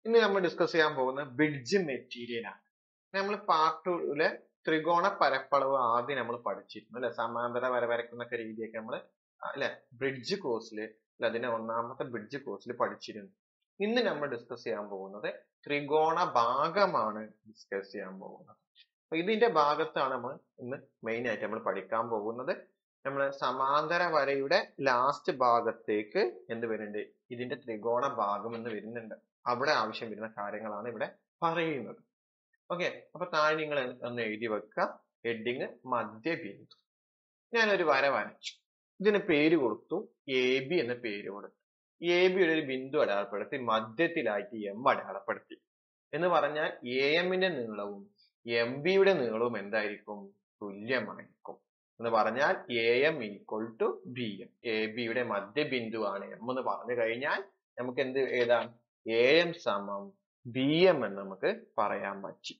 ഇന്ന് നമ്മൾ ഡിസ്കസ് ചെയ്യാൻ പോകുന്ന ബ്രിഡ്ജ് മെറ്റീരിയൽ ആണ് നമ്മൾ പാർട്ട് ടൂലെ ത്രികോണ പരപ്പളവ് ആദ്യം നമ്മൾ പഠിച്ചിരുന്നു അല്ലെ സമാന്തര വര വരയ്ക്കുന്നൊക്കെ രീതിയൊക്കെ നമ്മൾ അല്ലെ ബ്രിഡ്ജ് കോഴ്സിൽ അല്ലെ അതിന്റെ ഒന്നാമത്തെ ബ്രിഡ്ജ് കോഴ്സിൽ പഠിച്ചിരുന്നു ഇന്ന് നമ്മൾ ഡിസ്കസ് ചെയ്യാൻ പോകുന്നത് ത്രികോണ ഭാഗമാണ് ഡിസ്കസ് ചെയ്യാൻ പോകുന്നത് അപ്പൊ ഇതിന്റെ ഭാഗത്താണ് നമ്മൾ ഇന്ന് മെയിൻ ആയിട്ട് നമ്മൾ പഠിക്കാൻ പോകുന്നത് നമ്മൾ സമാന്തര വരയുടെ ലാസ്റ്റ് ഭാഗത്തേക്ക് എന്ത് വരുന്നുണ്ട് ഇതിന്റെ ത്രികോണ ഭാഗം എന്ന് വരുന്നുണ്ട് അവിടെ ആവശ്യം വരുന്ന കാര്യങ്ങളാണ് ഇവിടെ പറയുന്നത് ഓക്കെ അപ്പൊ താഴെ നിങ്ങൾ ഒന്ന് എഴുതി വെക്കുക ഹെഡിങ് മധ്യബിന്ദു ഞാനൊരു വര വരച്ചു ഇതിന് പേര് കൊടുത്തു എ ബി എന്ന പേര് കൊടുത്തു എ ബിയുടെ ഒരു ബിന്ദു അടയാളപ്പെടുത്തി മധ്യത്തിലായിട്ട് എം അടയാളപ്പെടുത്തി എന്ന് പറഞ്ഞാൽ എ എമ്മിന്റെ നീളവും എം ബിയുടെ നീളവും എന്തായിരിക്കും തുല്യമായിരിക്കും എന്ന് പറഞ്ഞാൽ A M equal to B M A ബിയുടെ മധ്യബിന്ദുവാണ് എം എന്ന് പറഞ്ഞു കഴിഞ്ഞാൽ നമുക്ക് എന്ത് എഴുതാം എ എം സമം ബി എം എന്ന് നമുക്ക് പറയാൻ പറ്റി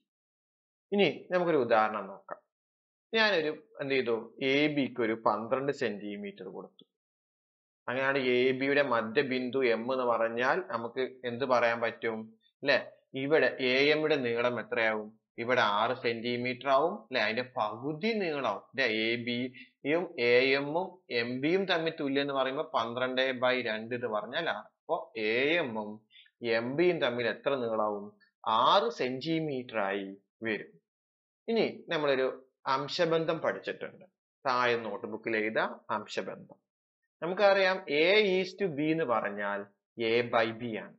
ഇനി നമുക്കൊരു ഉദാഹരണം നോക്കാം ഞാനൊരു എന്ത് ചെയ്തു എ ബിക്ക് ഒരു പന്ത്രണ്ട് സെന്റിമീറ്റർ കൊടുത്തു അങ്ങനെയാണ് എ ബിയുടെ മധ്യബിന്ദു എം എന്ന് പറഞ്ഞാൽ നമുക്ക് എന്ത് പറയാൻ പറ്റും അല്ലെ ഇവിടെ എ എമ്മിയുടെ നീളം എത്രയാവും ഇവിടെ ആറ് സെന്റിമീറ്റർ ആവും അല്ലെ അതിന്റെ പകുതി നീളാവും അല്ലെ എ ബിയും എ എമ്മും എം ബിയും തമ്മിൽ തുല്യം എന്ന് പറയുമ്പോൾ പന്ത്രണ്ട് ബൈ രണ്ട് എന്ന് പറഞ്ഞാൽ ആറ് അപ്പൊ എ എമ്മും എം ബിയും തമ്മിൽ എത്ര നീളാവും ആറ് സെന്റിമീറ്റർ ആയി വരും ഇനി നമ്മളൊരു അംശബന്ധം പഠിച്ചിട്ടുണ്ട് താഴെ നോട്ട്ബുക്കിൽ എഴുതാം അംശബന്ധം നമുക്കറിയാം എ ഈസ് ടു ബി എന്ന് പറഞ്ഞാൽ എ ബൈ ബി ആണ്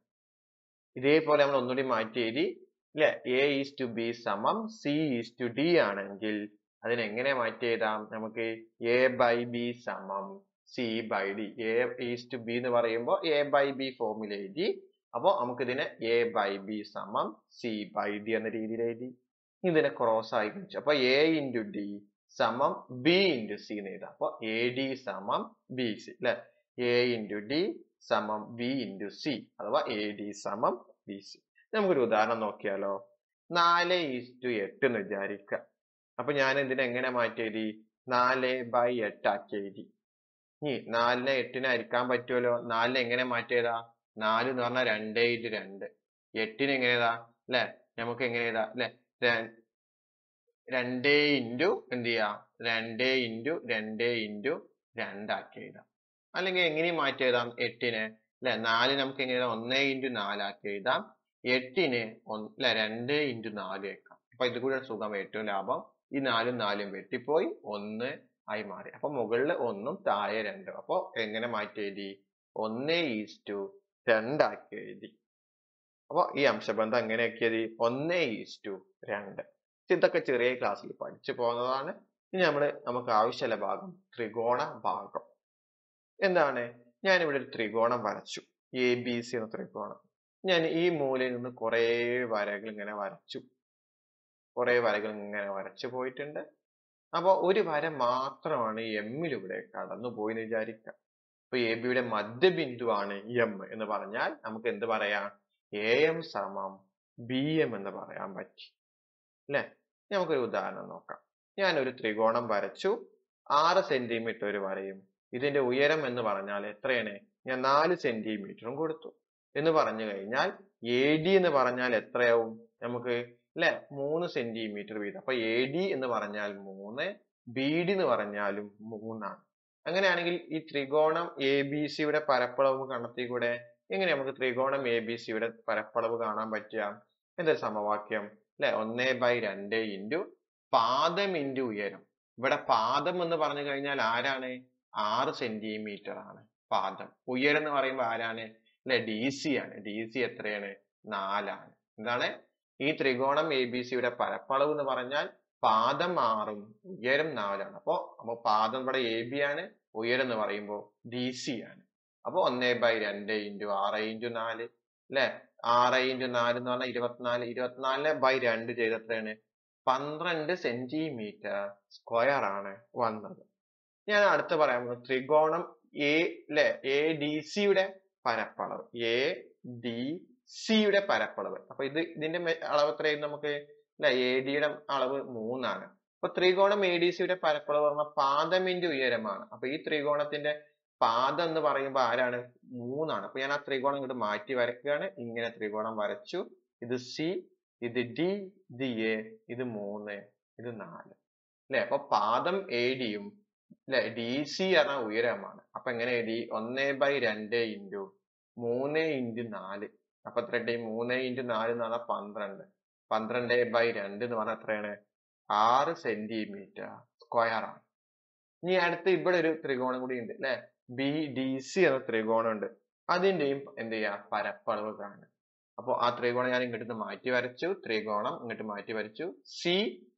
ഇതേപോലെ നമ്മൾ ഒന്നുകൂടി മാറ്റി എഴുതി അല്ലെ എ ഈസ് ടു ബി സമം സി ഈസ് ടു ഡി ആണെങ്കിൽ അതിനെങ്ങനെ മാറ്റി എഴുതാം നമുക്ക് എ ബൈ ബി സമം C by D A is to B എന്ന് പറയുമ്പോൾ എ ബൈ ബി ഫോമിൽ എഴുതി അപ്പോൾ നമുക്ക് ഇതിനെ എ ബൈ ബി സമം സി ബൈ ഡി എന്ന രീതിയിൽ എഴുതി ഇതിനെ ക്രോസ് ആയി വെച്ചു അപ്പൊ എ ഇൻറ്റു ഡി സമം ബി ഇൻറ്റു സി എന്ന് എഴുതാം അപ്പൊ എ ഡി സമം ബി സി അല്ലെ എ ഇൻറ്റു ഡി സമം ബി ഇൻറ്റു സി അഥവാ എ ഡി സമം ബി സി നമുക്കൊരു ഉദാഹരണം നോക്കിയാലോ നാല് ഈസ്റ്റു എട്ട് എന്ന് വിചാരിക്കുക അപ്പൊ ഞാൻ ഇതിനെ എങ്ങനെ മാറ്റി എഴുതി നാല് ബൈ എട്ടാക്കി എഴുതി ഇനി നാലിനെ എട്ടിനെ അരിക്കാൻ പറ്റുമല്ലോ നാലിനെ എങ്ങനെ മാറ്റിയതാ നാല് എന്ന് പറഞ്ഞാൽ രണ്ടേ ഇൻറ്റു രണ്ട് എട്ടിന് എങ്ങനെയതാ അല്ലെ നമുക്ക് എങ്ങനെയതാ അല്ലെ രണ്ടേ ഇൻറ്റു എന്ത് ചെയ്യാ രണ്ടേ ഇൻറ്റു രണ്ടേ ഇൻറ്റു രണ്ടാക്കി എഴുതാം അല്ലെങ്കിൽ എങ്ങനെയും മാറ്റി എഴുതാം എട്ടിന് അല്ലെ നാല് നമുക്ക് എങ്ങനെ എഴുതാം ഒന്നേ ഇൻറ്റു നാലാക്കി എഴുതാം എട്ടിന് അല്ലെ രണ്ട് ഇൻറ്റു നാല് വെക്കാം അപ്പൊ ഇത് കൂടെ സുഖം ഏറ്റവും ലാഭം ഈ നാലും നാലും വെട്ടിപ്പോയി ഒന്ന് ആയി മാറി അപ്പൊ മുകളിൽ ഒന്നും താഴെ രണ്ടും അപ്പൊ എങ്ങനെ മാറ്റി എഴുതി ഒന്ന് ഈസ്റ്റു രണ്ടാക്കി എഴുതി അപ്പൊ ഈ അംശബന്ധം എങ്ങനെയാക്കിയത് ഒന്ന് ഈസ്റ്റു രണ്ട് ഇതൊക്കെ ചെറിയ ക്ലാസ്സിൽ പഠിച്ചു പോകുന്നതാണ് ഇനി നമ്മൾ നമുക്ക് ആവശ്യമുള്ള ഭാഗം ത്രികോണ ഭാഗം എന്താണ് ഞാൻ ഇവിടെ ഒരു ത്രികോണം വരച്ചു എ ബി സി എന്ന ത്രികോണം ഞാൻ ഈ മൂലയിൽ നിന്ന് കുറെ വരകൾ ഇങ്ങനെ വരച്ചു കുറെ വരകൾ ഇങ്ങനെ വരച്ചു പോയിട്ടുണ്ട് അപ്പൊ ഒരു വര മാത്രമാണ് എമ്മിൽ ഇവിടെ കടന്നു പോയി എന്ന് വിചാരിക്കുക അപ്പൊ എ ബിയുടെ മധ്യബിന്ദുവാണ് എം എന്ന് പറഞ്ഞാൽ നമുക്ക് എന്ത് പറയാം എ എം സമം ബി എം എന്ന് പറയാൻ പറ്റി അല്ലെ നമുക്കൊരു ഉദാഹരണം നോക്കാം ഞാൻ ഒരു ത്രികോണം വരച്ചു ആറ് സെന്റിമീറ്റർ ഒരു വരയും ഇതിന്റെ ഉയരം എന്ന് പറഞ്ഞാൽ എത്രയാണ് ഞാൻ നാല് സെന്റിമീറ്ററും കൊടുത്തു എന്ന് പറഞ്ഞു കഴിഞ്ഞാൽ എ ഡി എന്ന് പറഞ്ഞാൽ എത്രയാവും നമുക്ക് അല്ലെ മൂന്ന് സെന്റിമീറ്റർ വീതം അപ്പൊ എ ഡി എന്ന് പറഞ്ഞാൽ മൂന്ന് ബി ഡി എന്ന് പറഞ്ഞാലും മൂന്നാണ് അങ്ങനെയാണെങ്കിൽ ഈ ത്രികോണം എ ബി സിയുടെ പരപ്പളവ് കണ്ടെത്തിക്കൂടെ എങ്ങനെ നമുക്ക് ത്രികോണം എ ബി സിയുടെ പരപ്പളവ് കാണാൻ പറ്റുക എന്തൊരു സമവാക്യം അല്ലെ ഒന്നേ ബൈ രണ്ട് ഇൻറ്റു പാദം ഇൻറ്റു ഉയരം ഇവിടെ പാദം എന്ന് പറഞ്ഞു കഴിഞ്ഞാൽ ആരാണ് ആറ് സെന്റിമീറ്റർ ആണ് പാദം ഉയരം എന്ന് പറയുമ്പോൾ ആരാണ് അല്ലെ ഡി സി ആണ് ഡി സി എത്രയാണ് നാലാണ് എന്താണ് ഈ ത്രികോണം എ ബി സിയുടെ പരപ്പളവ് എന്ന് പറഞ്ഞാൽ പാദം ആറും ഉയരം നാലാണ് അപ്പോ അപ്പൊ പാദം ഇവിടെ എ ബി ആണ് ഉയരം എന്ന് പറയുമ്പോൾ ഡി സി ആണ് അപ്പൊ ഒന്നേ ബൈ രണ്ട് ഇൻറ്റു ആറ് ഇൻറ്റു നാല് അല്ലെ ആറ് ഇൻറ്റു നാല് എന്ന് പറഞ്ഞാൽ ഇരുപത്തിനാല് ഇരുപത്തിനാലിനെ ബൈ രണ്ട് ചെയ്ത് എത്രയാണ് പന്ത്രണ്ട് സെന്റിമീറ്റർ സ്ക്വയർ ആണ് വന്നത് ഞാൻ അടുത്ത് പറയാൻ പോകുന്നത് ത്രികോണം എ അല്ലെ എ ഡി സിയുടെ പരപ്പളവ് എ ഡി സിയുടെ പരപ്പളവ് അപ്പൊ ഇത് ഇതിന്റെ അളവ് എത്രയും നമുക്ക് അല്ലെ എ ഡിയുടെ അളവ് മൂന്നാണ് അപ്പൊ ത്രികോണം എ ഡി സിയുടെ പരപ്പളവ് പറഞ്ഞാൽ പാദമിന്റെ ഉയരമാണ് അപ്പൊ ഈ ത്രികോണത്തിന്റെ പാദം എന്ന് പറയുമ്പോൾ ആരാണ് മൂന്നാണ് അപ്പൊ ഞാൻ ആ ത്രികോണം ഇങ്ങോട്ട് മാറ്റി വരയ്ക്കുകയാണ് ഇങ്ങനെ ത്രികോണം വരച്ചു ഇത് സി ഇത് ഡി ഇത് എ ഇത് മൂന്ന് ഇത് നാല് അല്ലെ അപ്പൊ പാദം എ ഡിയും അല്ലെ ഡി സി എന്ന ഉയരമാണ് അപ്പൊ എങ്ങനെ എഴുതി ഒന്ന് ബൈ രണ്ട് ഇൻറ്റു മൂന്ന് ഇൻറ്റു നാല് അപ്പൊ എത്ര കിട്ടി മൂന്ന് ഇൻറ്റു നാല് എന്ന് പറഞ്ഞാൽ പന്ത്രണ്ട് പന്ത്രണ്ട് ബൈ രണ്ട് എന്ന് പറഞ്ഞാൽ എത്രയാണ് ആറ് സെന്റിമീറ്റർ സ്ക്വയർ ആണ് ഇനി അടുത്ത് ഇവിടെ ഒരു ത്രികോണം കൂടി ഉണ്ട് അല്ലെ ബി ഡി സി എന്ന ത്രികോണം ഉണ്ട് അതിന്റെയും എന്ത് ചെയ്യാ പരപ്പളവ് കാണുക അപ്പോൾ ആ ത്രികോണം ഞാൻ ഇങ്ങോട്ട് മാറ്റി വരച്ചു ത്രികോണം ഇങ്ങോട്ട് മാറ്റി വരച്ചു സി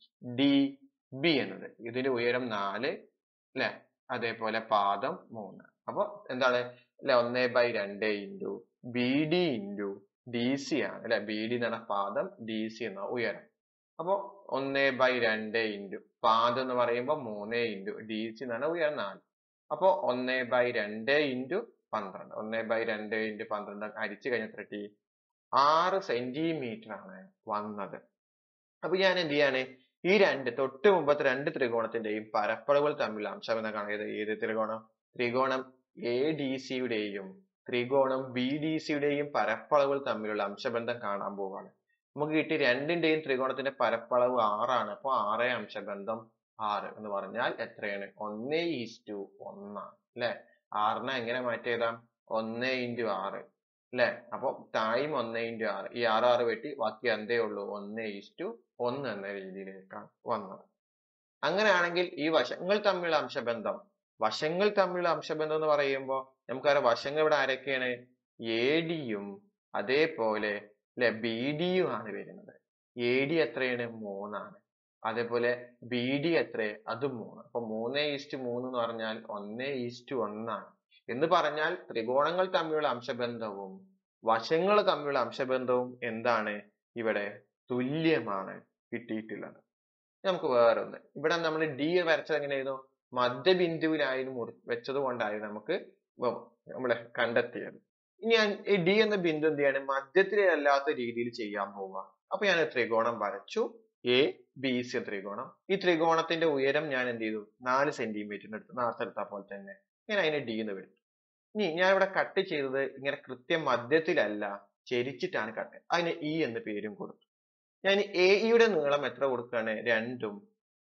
ഡി ബി എന്നത് ഇതിന്റെ ഉയരം നാല് അല്ലെ അതേപോലെ പാദം മൂന്ന് അപ്പൊ എന്താണ് അല്ലെ ഒന്ന് ബൈ രണ്ട് into B D into D C ആണ് അല്ലെ ബി ഡി എന്ന പാദം ഡി സി എന്ന ഉയരം അപ്പൊ ഒന്ന് ബൈ രണ്ട് ഇൻറ്റു പാദം എന്ന് പറയുമ്പോൾ മൂന്ന് ഇൻറ്റു ഡി സി എന്നാണ് ഉയരം നാല് അപ്പൊ ഒന്ന് ബൈ രണ്ട് ഇൻറ്റു പന്ത്രണ്ട് ഒന്ന് ബൈ രണ്ട് ഇൻറ്റു പന്ത്രണ്ട് അരിച്ചു കഴിഞ്ഞാൽ എത്ര കിട്ടി ആറ് സെന്റിമീറ്റർ ആണ് വന്നത് അപ്പൊ ഞാൻ എന്ത് ചെയ്യാണ് ഈ രണ്ട് തൊട്ട് മുമ്പത്തെ രണ്ട് ത്രികോണത്തിന്റെയും പരപ്പളവുകൾ തമ്മിലുള്ള അംശബന്ധം കാണുന്നത് ഏത് ത്രികോണം ത്രികോണം എ ഡി സിയുടെയും ത്രികോണം ബി ഡി സിയുടെയും പരപ്പളവുകൾ തമ്മിലുള്ള അംശബന്ധം കാണാൻ പോവാണ് നമുക്ക് കിട്ടി രണ്ടിന്റെയും ത്രികോണത്തിന്റെ പരപ്പളവ് ആറാണ് അപ്പൊ ആറ് അംശബന്ധം ആറ് എന്ന് പറഞ്ഞാൽ എത്രയാണ് ഒന്ന് ഈസ്റ്റു ഒന്നാണ് അല്ലെ ആറിനെ എങ്ങനെ മാറ്റി എഴുതാം ഒന്ന് ഇൻറ്റു ആറ് അല്ലെ അപ്പൊ ടൈം ഒന്ന് ഇൻറ്റു ആറ് ഈ ആറ് ആറ് വെട്ടി ബാക്കി എന്തേ ഉള്ളൂ ഒന്ന് ഈസ്റ്റു ഒന്ന് എന്ന രീതിയിലേക്കാണ് വന്നത് അങ്ങനെയാണെങ്കിൽ ഈ വശങ്ങൾ തമ്മിലുള്ള അംശബന്ധം വശങ്ങൾ തമ്മിലുള്ള അംശബന്ധം എന്ന് പറയുമ്പോൾ നമുക്കറിയാം വശങ്ങൾ ഇവിടെ ആരൊക്കെയാണ് എ ഡിയും അതേപോലെ അല്ലെ ബി ഡിയും ആണ് വരുന്നത് എ ഡി എത്രയാണ് മൂന്നാണ് അതേപോലെ ബി ഡി എത്ര അത് മൂന്ന് അപ്പൊ മൂന്ന് ഈസ്റ്റ് മൂന്ന് എന്ന് പറഞ്ഞാൽ ഒന്ന് ഈസ്റ്റ് ഒന്നാണ് എന്ന് പറഞ്ഞാൽ ത്രികോണങ്ങൾ തമ്മിലുള്ള അംശബന്ധവും വശങ്ങൾ തമ്മിലുള്ള അംശബന്ധവും എന്താണ് ഇവിടെ തുല്യമാണ് കിട്ടിയിട്ടുള്ളത് നമുക്ക് വേറൊന്ന് ഇവിടെ നമ്മൾ ഡി വരച്ചത് എങ്ങനെയായിരുന്നു മധ്യബിന്ദുവിലായിരുന്നു മുറി വെച്ചത് കൊണ്ടായിരുന്നു നമുക്ക് നമ്മളെ കണ്ടെത്തിയത് ഇനി ഞാൻ ഈ ഡി എന്ന ബിന്ദു എന്ത് ചെയ്യാണ് മധ്യത്തിലല്ലാത്ത രീതിയിൽ ചെയ്യാൻ പോവുക അപ്പൊ ഞാൻ ത്രികോണം വരച്ചു എ ബി സി ത്രികോണം ഈ ത്രികോണത്തിന്റെ ഉയരം ഞാൻ എന്ത് ചെയ്തു നാല് സെന്റിമീറ്ററിന് എടുത്തു നേരത്തെ എടുത്ത പോലെ തന്നെ ഞാൻ അതിനെ ഡി എന്ന് വിളിച്ചു ഇനി ഞാൻ ഇവിടെ കട്ട് ചെയ്തത് ഇങ്ങനെ കൃത്യം മധ്യത്തിലല്ല ചെരിച്ചിട്ടാണ് കട്ട് അതിന് ഇ എന്ന് പേരും കൊടുത്തു ഞാൻ എ ഇയുടെ നീളം എത്ര കൊടുക്കുകയാണ് രണ്ടും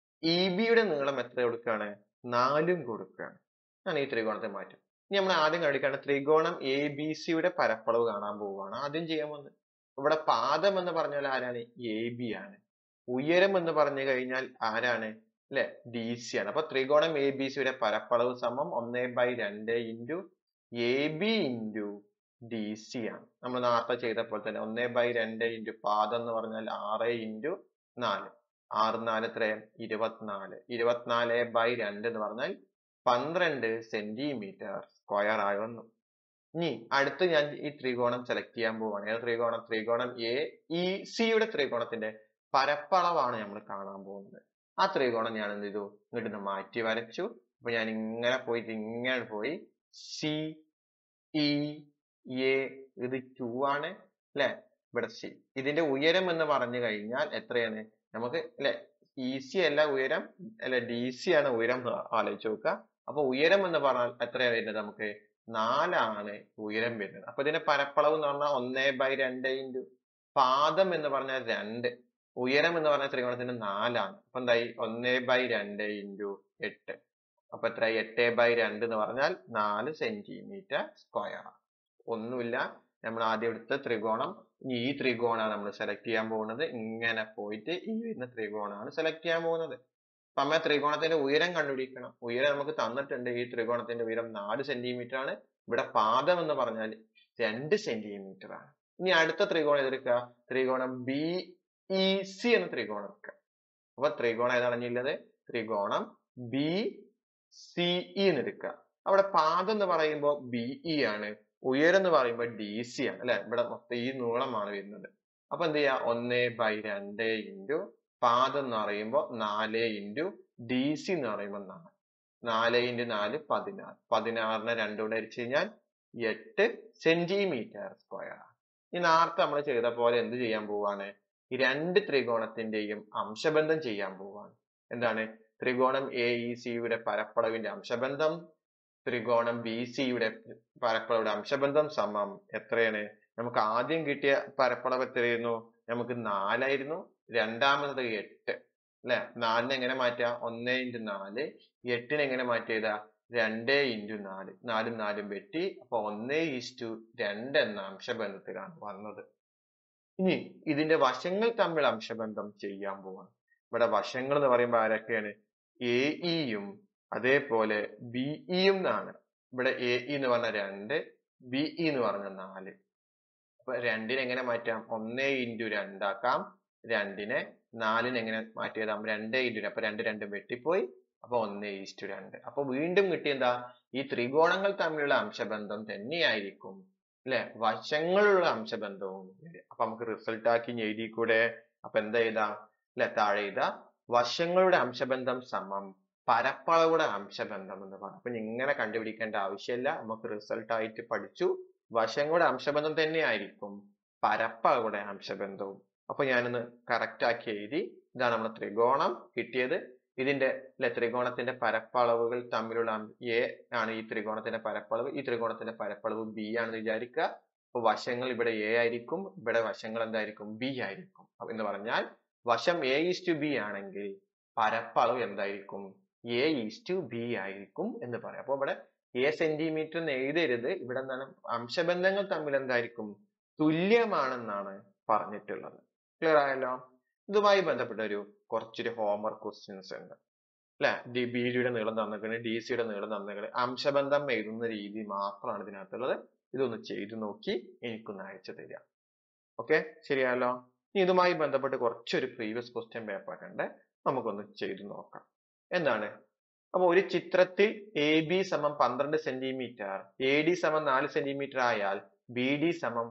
ഇ ബിയുടെ നീളം എത്ര കൊടുക്കുകയാണ് നാലും കൊടുക്കുകയാണ് ഞാൻ ഈ ത്രികോണത്തെ മാറ്റും ഇനി നമ്മൾ ആദ്യം കണ്ടിക്കാണ് ത്രികോണം എ ബി സിയുടെ പരപ്പളവ് കാണാൻ പോവുകയാണ് ആദ്യം ചെയ്യാൻ പോകുന്നത് ഇവിടെ പാദം എന്ന് പറഞ്ഞാൽ ആരാണ് എ ബി ആണ് ഉയരം എന്ന് പറഞ്ഞു കഴിഞ്ഞാൽ ആരാണ് അല്ലെ ഡി സി ആണ് അപ്പൊ ത്രികോണം എ ബി സിയുടെ പരപ്പളവ് സമം ഒന്ന് ബൈ രണ്ട് into A B into D C ആണ് നമ്മൾ നേരത്തെ ചെയ്ത പോലെ തന്നെ ഒന്ന് ബൈ രണ്ട് ഇൻറ്റു പാദം എന്ന് പറഞ്ഞാൽ ആറ് ഇൻറ്റു നാല് ആറ് നാല് എത്രയും ഇരുപത്തിനാല് ഇരുപത്തിനാല് ബൈ രണ്ട് എന്ന് പറഞ്ഞാൽ പന്ത്രണ്ട് സെന്റിമീറ്റർ സ്ക്വയർ ആയി വന്നു ഇനി അടുത്ത് ഞാൻ ഈ ത്രികോണം സെലക്ട് ചെയ്യാൻ പോവാണ് ഏത് ത്രികോണം ത്രികോണം എ ഇ സിയുടെ ത്രികോണത്തിന്റെ പരപ്പളവാണ് നമ്മൾ കാണാൻ പോകുന്നത് ആ ത്രികോണം ഞാൻ എന്ത് ചെയ്തു ഇങ്ങോട്ട് മാറ്റി വരച്ചു അപ്പൊ ഞാൻ ഇങ്ങനെ പോയിട്ട് ഇങ്ങനെ പോയി സി ഇ എ ഇത് ടു ആണ് അല്ലെ ഇവിടെ സി ഇതിന്റെ ഉയരം എന്ന് പറഞ്ഞു കഴിഞ്ഞാൽ എത്രയാണ് നമുക്ക് അല്ലെ ഇ സി അല്ല ഉയരം അല്ലെ ഡി സി ആണ് ഉയരം ആലോചിച്ച് നോക്കുക അപ്പൊ ഉയരം എന്ന് പറഞ്ഞാൽ എത്രയാണ് വരുന്നത് നമുക്ക് നാലാണ് ഉയരം വരുന്നത് അപ്പൊ ഇതിന്റെ പരപ്പളവ് എന്ന് പറഞ്ഞാൽ ഒന്ന് ബൈ രണ്ട് ഇൻറ്റു പാദം എന്ന് പറഞ്ഞാൽ രണ്ട് ഉയരം എന്ന് പറഞ്ഞ ത്രികോണത്തിന് നാലാണ് അപ്പൊ എന്തായി ഒന്ന് ബൈ രണ്ട് ഇൻറ്റു എട്ട് അപ്പൊ എത്ര എട്ട് ബൈ രണ്ട് എന്ന് പറഞ്ഞാൽ നാല് സെന്റിമീറ്റർ സ്ക്വയർ ആണ് ഒന്നുമില്ല നമ്മൾ ആദ്യം എടുത്ത ത്രികോണം ഈ ത്രികോണാണ് നമ്മൾ സെലക്ട് ചെയ്യാൻ പോകുന്നത് ഇങ്ങനെ പോയിട്ട് ഈ വരുന്ന ത്രികോണാണ് സെലക്ട് ചെയ്യാൻ പോകുന്നത് അപ്പൊ നമ്മ ത്രികോണത്തിന്റെ ഉയരം കണ്ടുപിടിക്കണം ഉയരം നമുക്ക് തന്നിട്ടുണ്ട് ഈ ത്രികോണത്തിന്റെ ഉയരം നാല് സെന്റിമീറ്റർ ആണ് ഇവിടെ പാദം എന്ന് പറഞ്ഞാൽ രണ്ട് സെന്റിമീറ്റർ ആണ് ഇനി അടുത്ത ത്രികോണം ഏതെടുക്കുക ത്രികോണം ബി ഇ സി എന്ന ത്രികോണം എടുക്കുക അപ്പൊ ത്രികോണം ഏതാണ് ഉള്ളത് ത്രികോണം ബി സി ഇ എന്ന് എടുക്കുക അവിടെ പാദം എന്ന് പറയുമ്പോൾ ബി ഇ ആണ് ഉയരം എന്ന് പറയുമ്പോൾ ഡി സി ആണ് അല്ലെ ഇവിടെ മൊത്തം ഈ നീളമാണ് വരുന്നത് അപ്പൊ എന്ത് ചെയ്യാ ഒന്ന് ബൈ രണ്ട് ഇൻറ്റു പാദം എന്ന് പറയുമ്പോൾ നാല് ഇൻറ്റു ഡി സി എന്ന് പറയുമ്പോൾ നാല് നാല് ഇൻറ്റു നാല് പതിനാറ് പതിനാറിനെ രണ്ടുകൂടെ അരിച്ചു കഴിഞ്ഞാൽ എട്ട് സെന്റിമീറ്റർ സ്ക്വയർ ആണ് ഈ നേരത്തെ നമ്മൾ ചെയ്ത പോലെ എന്ത് ചെയ്യാൻ പോവാണ് ഈ രണ്ട് ത്രികോണത്തിന്റെയും അംശബന്ധം ചെയ്യാൻ പോവാണ് എന്താണ് ത്രികോണം എ ഇ സിയുടെ പരപ്പളവിന്റെ അംശബന്ധം ത്രികോണം ബി സിയുടെ പരപ്പളവിടെ അംശബന്ധം സമം എത്രയാണ് നമുക്ക് ആദ്യം കിട്ടിയ പരപ്പളവ് എത്രയായിരുന്നു നമുക്ക് നാലായിരുന്നു രണ്ടാമത് എട്ട് അല്ലെ നാലിനെ എങ്ങനെ മാറ്റാം ഒന്ന് ഇൻറ്റു നാല് എട്ടിനെ എങ്ങനെ മാറ്റിയതാ രണ്ട് ഇൻറ്റു നാല് നാലും നാലും വെട്ടി അപ്പൊ ഒന്ന് ഈസ്റ്റു രണ്ട് എന്ന അംശബന്ധത്തിലാണ് വന്നത് ഇനി ഇതിന്റെ വശങ്ങൾ തമ്മിൽ അംശബന്ധം ചെയ്യാൻ പോവാണ് ഇവിടെ വശങ്ങൾ എന്ന് പറയുമ്പോൾ ആരൊക്കെയാണ് എ ഇയും അതേപോലെ ബി ഇയും എന്നാണ് ഇവിടെ എ ഇ എന്ന് പറഞ്ഞ രണ്ട് ബി ഇ എന്ന് പറഞ്ഞ നാല് അപ്പൊ രണ്ടിനെ എങ്ങനെ മാറ്റാം ഒന്ന് ഇൻറ്റു രണ്ടാക്കാം രണ്ടിനെ നാലിനെ എങ്ങനെ മാറ്റിയതാം രണ്ട് ഇൻറ്റു അപ്പൊ രണ്ട് രണ്ടും വെട്ടിപ്പോയി അപ്പൊ ഒന്ന് ഈസ്റ്റു രണ്ട് അപ്പൊ വീണ്ടും കിട്ടിയെന്താ ഈ ത്രികോണങ്ങൾ തമ്മിലുള്ള അംശബന്ധം തന്നെയായിരിക്കും അല്ലെ വശങ്ങളുള്ള അംശബന്ധവും വരിക. അപ്പൊ നമുക്ക് റിസൾട്ട് ആക്കി ഇനി എഴുതിക്കൂടെ അപ്പൊ എന്താ ചെയ്താ അല്ലെ താഴെ ചെയ്താ വശങ്ങളുടെ അംശബന്ധം സമം പരപ്പളവുടെ അംശബന്ധം എന്ന് പറയും അപ്പൊ ഇങ്ങനെ കണ്ടുപിടിക്കേണ്ട ആവശ്യമില്ല നമുക്ക് റിസൾട്ട് ആയിട്ട് പഠിച്ചു വശങ്ങളുടെ അംശബന്ധം തന്നെയായിരിക്കും പരപ്പളവുടെ അംശബന്ധവും അപ്പൊ ഞാനൊന്ന് കറക്റ്റ് ആക്കി എഴുതി ഇതാണ് നമ്മുടെ ത്രികോണം കിട്ടിയത് ഇതിന്റെ അല്ലെ ത്രികോണത്തിന്റെ പരപ്പളവുകൾ തമ്മിലുള്ള എ ആണ് ഈ ത്രികോണത്തിന്റെ പരപ്പളവ് ഈ ത്രികോണത്തിന്റെ പരപ്പളവ് ബി ആണെന്ന് വിചാരിക്കുക അപ്പൊ വശങ്ങൾ ഇവിടെ എ ആയിരിക്കും ഇവിടെ വശങ്ങൾ എന്തായിരിക്കും ബി ആയിരിക്കും അപ്പൊ എന്ന് പറഞ്ഞാൽ വശം എ ഈസ് ടു ബി ആണെങ്കിൽ പരപ്പളവ് എന്തായിരിക്കും എ ഈസ് ടു ബി ആയിരിക്കും എന്ന് പറയാം അപ്പൊ ഇവിടെ എ സെന്റിമീറ്റർ എന്ന് എഴുതരുത് ഇവിടെ എന്താണ് അംശബന്ധങ്ങൾ തമ്മിൽ എന്തായിരിക്കും തുല്യമാണെന്നാണ് പറഞ്ഞിട്ടുള്ളത് ക്ലിയർ ആയല്ലോ ഇതുമായി ബന്ധപ്പെട്ട ഒരു കുറച്ചൊരു ഹോംവർക്ക് ക്വസ്റ്റ്യൻസ് ഉണ്ട് അല്ലെ ഡി ബി ഡിയുടെ നീളം തന്നിട്ടുണ്ട് ഡി സിയുടെ നീളം തന്നിട്ടുണ്ട് അംശബന്ധം എഴുതുന്ന രീതി മാത്രമാണ് ഇതിനകത്തുള്ളത് ഇതൊന്ന് ചെയ്തു നോക്കി എനിക്കൊന്ന് അയച്ചു തരിക ഓക്കെ ശരിയായല്ലോ ഇനി ഇതുമായി ബന്ധപ്പെട്ട് കുറച്ചൊരു പ്രീവിയസ് ക്വസ്റ്റ്യൻ പേപ്പർ ഉണ്ട് നമുക്കൊന്ന് ചെയ്തു നോക്കാം എന്താണ് അപ്പൊ ഒരു ചിത്രത്തിൽ എ ബി സമം പന്ത്രണ്ട് സെന്റിമീറ്റർ എ ഡി സമം നാല് സെന്റിമീറ്റർ ആയാൽ ബി ഡി സമം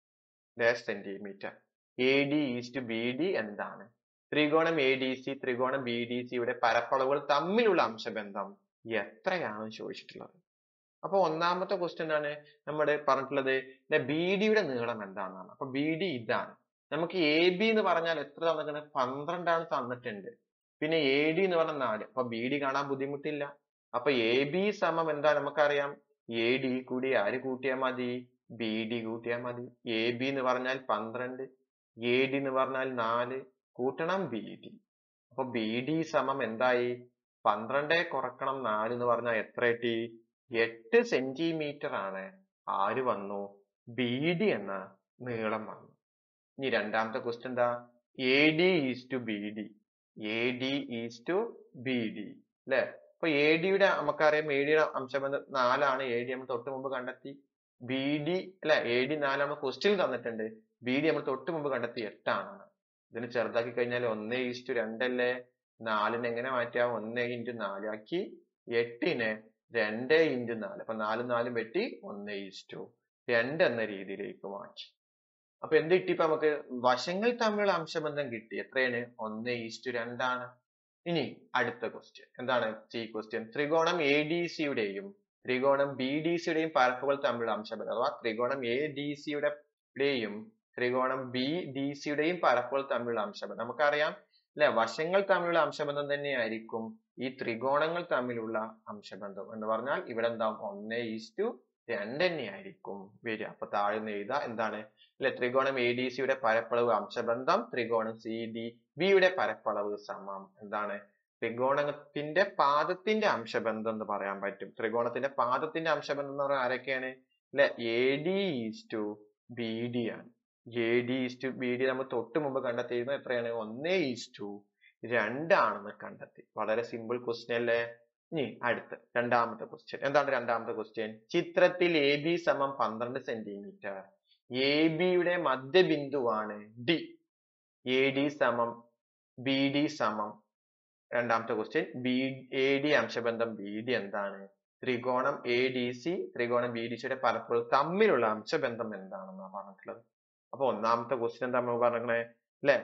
dash centimetre A D is to B D എന്താണ് ത്രികോണം എ ഡി സി ത്രികോണം ബി ഡി സിയുടെ പരപ്പളവുകൾ തമ്മിലുള്ള അംശബന്ധം എത്രയാണ് ചോദിച്ചിട്ടുള്ളത് അപ്പൊ ഒന്നാമത്തെ ക്വസ്റ്റ്യൻ ആണ് നമ്മുടെ പറഞ്ഞിട്ടുള്ളത് ബി ഡിയുടെ നീളം എന്താണെന്നാണ് അപ്പൊ ബി ഡി ഇതാണ് നമുക്ക് എ ബി എന്ന് പറഞ്ഞാൽ എത്ര തന്നിട്ടുണ്ട് പന്ത്രണ്ടാണ് തന്നിട്ടുണ്ട് പിന്നെ എ ഡി എന്ന് പറഞ്ഞാൽ നാല് അപ്പൊ ബി ഡി കാണാൻ ബുദ്ധിമുട്ടില്ല അപ്പൊ എ ബി സമം എന്താ നമുക്കറിയാം എ ഡി കൂടി ആര് കൂട്ടിയാൽ മതി ബി ഡി കൂട്ടിയാൽ മതി എ ബി എന്ന് പറഞ്ഞാൽ പന്ത്രണ്ട് എ ഡി എന്ന് പറഞ്ഞാൽ നാല് കൂട്ടണം ബി ഡി അപ്പൊ ബി ഡി സമം എന്തായി പന്ത്രണ്ടേ കുറക്കണം നാല് എന്ന് പറഞ്ഞാൽ എത്ര കിട്ടി എട്ട് സെന്റിമീറ്റർ ആണ് ആര് വന്നു ബി ഡി എന്ന നീളം വന്നു ഇനി രണ്ടാമത്തെ ക്വസ്റ്റ്യൻ എന്താ A D is to B D A D is to B D അല്ലെ അപ്പൊ എ ഡിയുടെ നമുക്കറിയാം എ ഡിയുടെ അംശബന്ധം നാലാണ് എ ഡി നമ്മൾ തൊട്ട് മുമ്പ് കണ്ടെത്തി ബി ഡി അല്ലെ എ ഡി നാല് നമ്മൾ ക്വസ്റ്റ്യൻ തന്നിട്ടുണ്ട് ബി ഡി നമ്മൾ തൊട്ട് മുമ്പ് കണ്ടെത്തി എട്ടാണ് ഇതിന് ചെറുതാക്കി കഴിഞ്ഞാൽ ഒന്ന് ഈസ്റ്റു രണ്ടല്ലേ നാലിന് എങ്ങനെ മാറ്റാം ഒന്ന് ഇൻറ്റു നാലാക്കി എട്ടിന് രണ്ട് ഇൻറ്റു നാല് അപ്പൊ നാലും നാലും വെട്ടി ഒന്ന് ഈസ്റ്റു രണ്ട് എന്ന രീതിയിലേക്ക് മാറ്റി അപ്പൊ എന്ത് കിട്ടി ഇപ്പൊ നമുക്ക് വശങ്ങൾ തമ്മിലുള്ള അംശബന്ധം കിട്ടി എത്രയാണ് ഒന്ന് ഈസ്റ്റു രണ്ടാണ് ഇനി അടുത്ത ക്വസ്റ്റ്യൻ എന്താണ് സി ക്വസ്റ്റ്യൻ ത്രികോണം എ ഡി സിയുടെയും ത്രികോണം ബി ഡി സിയുടെയും പരപ്പുകൾ തമ്മിലുള്ള അംശബന്ധം അഥവാ ത്രികോണം എ ഡി സിയുടെയും ത്രികോണം ബി ഡി സിയുടെയും പരപ്പുകൾ തമ്മിലുള്ള അംശബന്ധം നമുക്കറിയാം അല്ലെ വശങ്ങൾ തമ്മിലുള്ള അംശബന്ധം തന്നെയായിരിക്കും ഈ ത്രികോണങ്ങൾ തമ്മിലുള്ള അംശബന്ധം എന്ന് പറഞ്ഞാൽ ഇവിടെ എന്താവും ഒന്ന് ഈസ്റ്റു രണ്ട് തന്നെയായിരിക്കും വരിക അപ്പൊ താഴെ നിന്ന് എഴുതുക എന്താണ് അല്ലെ ത്രികോണം എ ഡി സിയുടെ പരപ്പളവ് അംശബന്ധം ത്രികോണം സി ഡി ബിയുടെ പരപ്പളവ് സമം എന്താണ് ത്രികോണത്തിന്റെ പാദത്തിന്റെ അംശബന്ധം എന്ന് പറയാൻ പറ്റും ത്രികോണത്തിന്റെ പാദത്തിന്റെ അംശബന്ധം എന്ന് പറഞ്ഞാൽ ആരൊക്കെയാണ് അല്ലെ A D is to B D ആണ് A D is to B D നമ്മൾ തൊട്ട് മുമ്പ് കണ്ടെത്തിയിരുന്നത് എത്രയാണ് ഒന്ന് ഈസ് ടു രണ്ടാണെന്ന് കണ്ടെത്തി വളരെ സിമ്പിൾ ക്വസ്റ്റ്യൻ അല്ലേ ഇനി അടുത്ത രണ്ടാമത്തെ ക്വസ്റ്റ്യൻ എന്താണ് രണ്ടാമത്തെ ക്വസ്റ്റ്യൻ ചിത്രത്തിൽ എ ബി സമം പന്ത്രണ്ട് സെന്റിമീറ്റർ എ ബിയുടെ മധ്യബിന്ദുവാണ് ഡി എ ഡി സമം ബി ഡി സമം രണ്ടാമത്തെ ക്വസ്റ്റ്യൻ ബി എ ഡി അംശബന്ധം ബി ഡി എന്താണ് ത്രികോണം എ ഡി സി ത്രികോണം ബി ഡി സിയുടെ പരപ്പുകൾ തമ്മിലുള്ള അംശബന്ധം എന്താണെന്നാണ് പറഞ്ഞിട്ടുള്ളത് അപ്പൊ ഒന്നാമത്തെ ക്വസ്റ്റ്യൻ എന്താ നമ്മൾ പറഞ്ഞേ അല്ലെ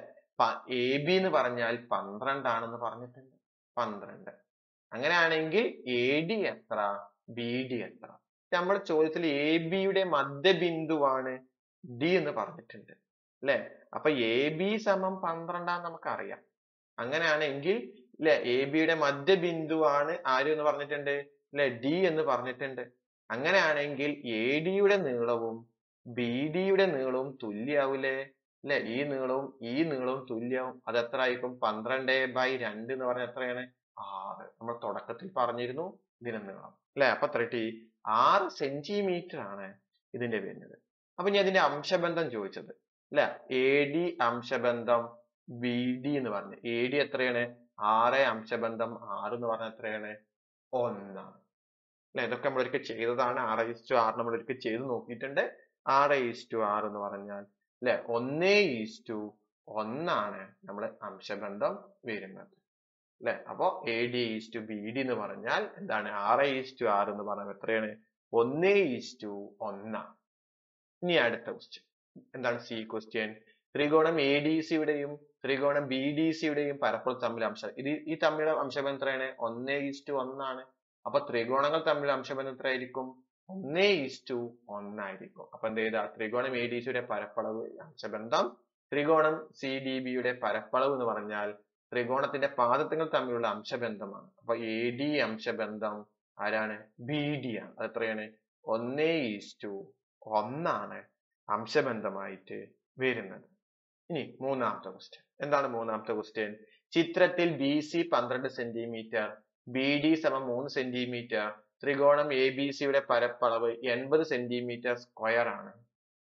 എ ബി എന്ന് പറഞ്ഞാൽ പന്ത്രണ്ടാണെന്ന് പറഞ്ഞിട്ടുണ്ട് പന്ത്രണ്ട് അങ്ങനെയാണെങ്കിൽ എ ഡി എത്ര ബി ഡി എത്ര നമ്മുടെ ചോദ്യത്തിൽ എ ബിയുടെ മധ്യബിന്ദുവാണ് ഡി എന്ന് പറഞ്ഞിട്ടുണ്ട് അല്ലെ അപ്പൊ എ ബി സമം പന്ത്രണ്ടാന്ന് നമുക്കറിയാം അങ്ങനെയാണെങ്കിൽ അല്ലെ എ ബിയുടെ മധ്യബിന്ദുവാണ് ആര് എന്ന് പറഞ്ഞിട്ടുണ്ട് അല്ലെ ഡി എന്ന് പറഞ്ഞിട്ടുണ്ട് അങ്ങനെയാണെങ്കിൽ എ ഡിയുടെ നീളവും ബി ഡിയുടെ നീളവും തുല്യാവൂലേ അല്ലെ ഈ നീളവും ഈ നീളവും തുല്യവും അത് എത്ര ആയിരിക്കും പന്ത്രണ്ട് ബൈ രണ്ട് എന്ന് പറഞ്ഞാൽ എത്രയാണ് ആറ് നമ്മൾ തുടക്കത്തിൽ പറഞ്ഞിരുന്നു ഇതിന്റെ നീളം അല്ലെ അപ്പൊ എത്ര കിട്ടി ആറ് സെന്റിമീറ്റർ ആണ് ഇതിന്റെ വരുന്നത് അപ്പൊ ഞാൻ ഇതിന്റെ അംശബന്ധം ചോദിച്ചത് അല്ലെ എ ഡി അംശബന്ധം ബി ഡി എന്ന് പറഞ്ഞു എ ഡി എത്രയാണ് ആറ് അംശബന്ധം ആറ് എന്ന് പറഞ്ഞാൽ എത്രയാണ് ഒന്നാണ് അല്ലെ ഇതൊക്കെ നമ്മൾ ഒരിക്കൽ ചെയ്തതാണ് ആറ് ഈസ്റ്റു ആറ് നമ്മൾ ഒരിക്കൽ ചെയ്ത് നോക്കിയിട്ടുണ്ട് ആറ് ഈസ്റ്റു ആറ് എന്ന് പറഞ്ഞാൽ അല്ലെ ഒന്നേ ഈസ്റ്റു ഒന്നാണ് നമ്മൾ അംശബന്ധം വരുന്നത് അല്ലെ അപ്പോ A D is to B D എന്ന് പറഞ്ഞാൽ എന്താണ് ആറ് ഈസ്റ്റു ആറ് എന്ന് പറഞ്ഞാൽ എത്രയാണ് ഒന്നേ ഈസ്റ്റു ഒന്നാണ് ഇനി അടുത്ത ക്വസ്റ്റ്യൻ എന്താണ് സി ക്വസ്റ്റ്യൻ ത്രികോണം എ ഡി സിയുടെയും ത്രികോണം ബി ഡി സിയുടെയും പരപ്പുറം തമ്മിൽ അംശം ഇത് ഈ തമ്മിലുള്ള അംശബന്ധം എത്രയാണ് ഒന്നേ ഈസ്റ്റു ഒന്നാണ് അപ്പൊ ത്രികോണങ്ങൾ തമ്മിലുള്ള അംശബന്ധം എത്രയായിരിക്കും ഒന്നേ ഈസ്റ്റു ഒന്നായിരിക്കും അപ്പൊ എന്ത് ചെയ്താ ത്രികോണം എ ഡി സിയുടെ പരപ്പളവ് അംശബന്ധം ത്രികോണം സി ഡി ബിയുടെ പരപ്പളവ് എന്ന് പറഞ്ഞാൽ ത്രികോണത്തിന്റെ പാദത്തുകൾ തമ്മിലുള്ള അംശബന്ധമാണ് അപ്പൊ എ ഡി അംശബന്ധം ആരാണ് ബി ഡി ആണ് അത് എത്രയാണ് ഒന്നേ ഈസ്റ്റു ഒന്നാണ് അംശബന്ധമായിട്ട് വരുന്നത് ഇനി മൂന്നാമത്തെ ക്വസ്റ്റ്യൻ എന്താണ് മൂന്നാമത്തെ ക്വസ്റ്റ്യൻ ചിത്രത്തിൽ ബി സി പന്ത്രണ്ട് സെന്റിമീറ്റർ ബി ഡി സമം മൂന്ന് സെന്റിമീറ്റർ ത്രികോണം എ ബി സിയുടെ പരപ്പളവ് എൺപത് സെന്റിമീറ്റർ സ്ക്വയർ ആണ്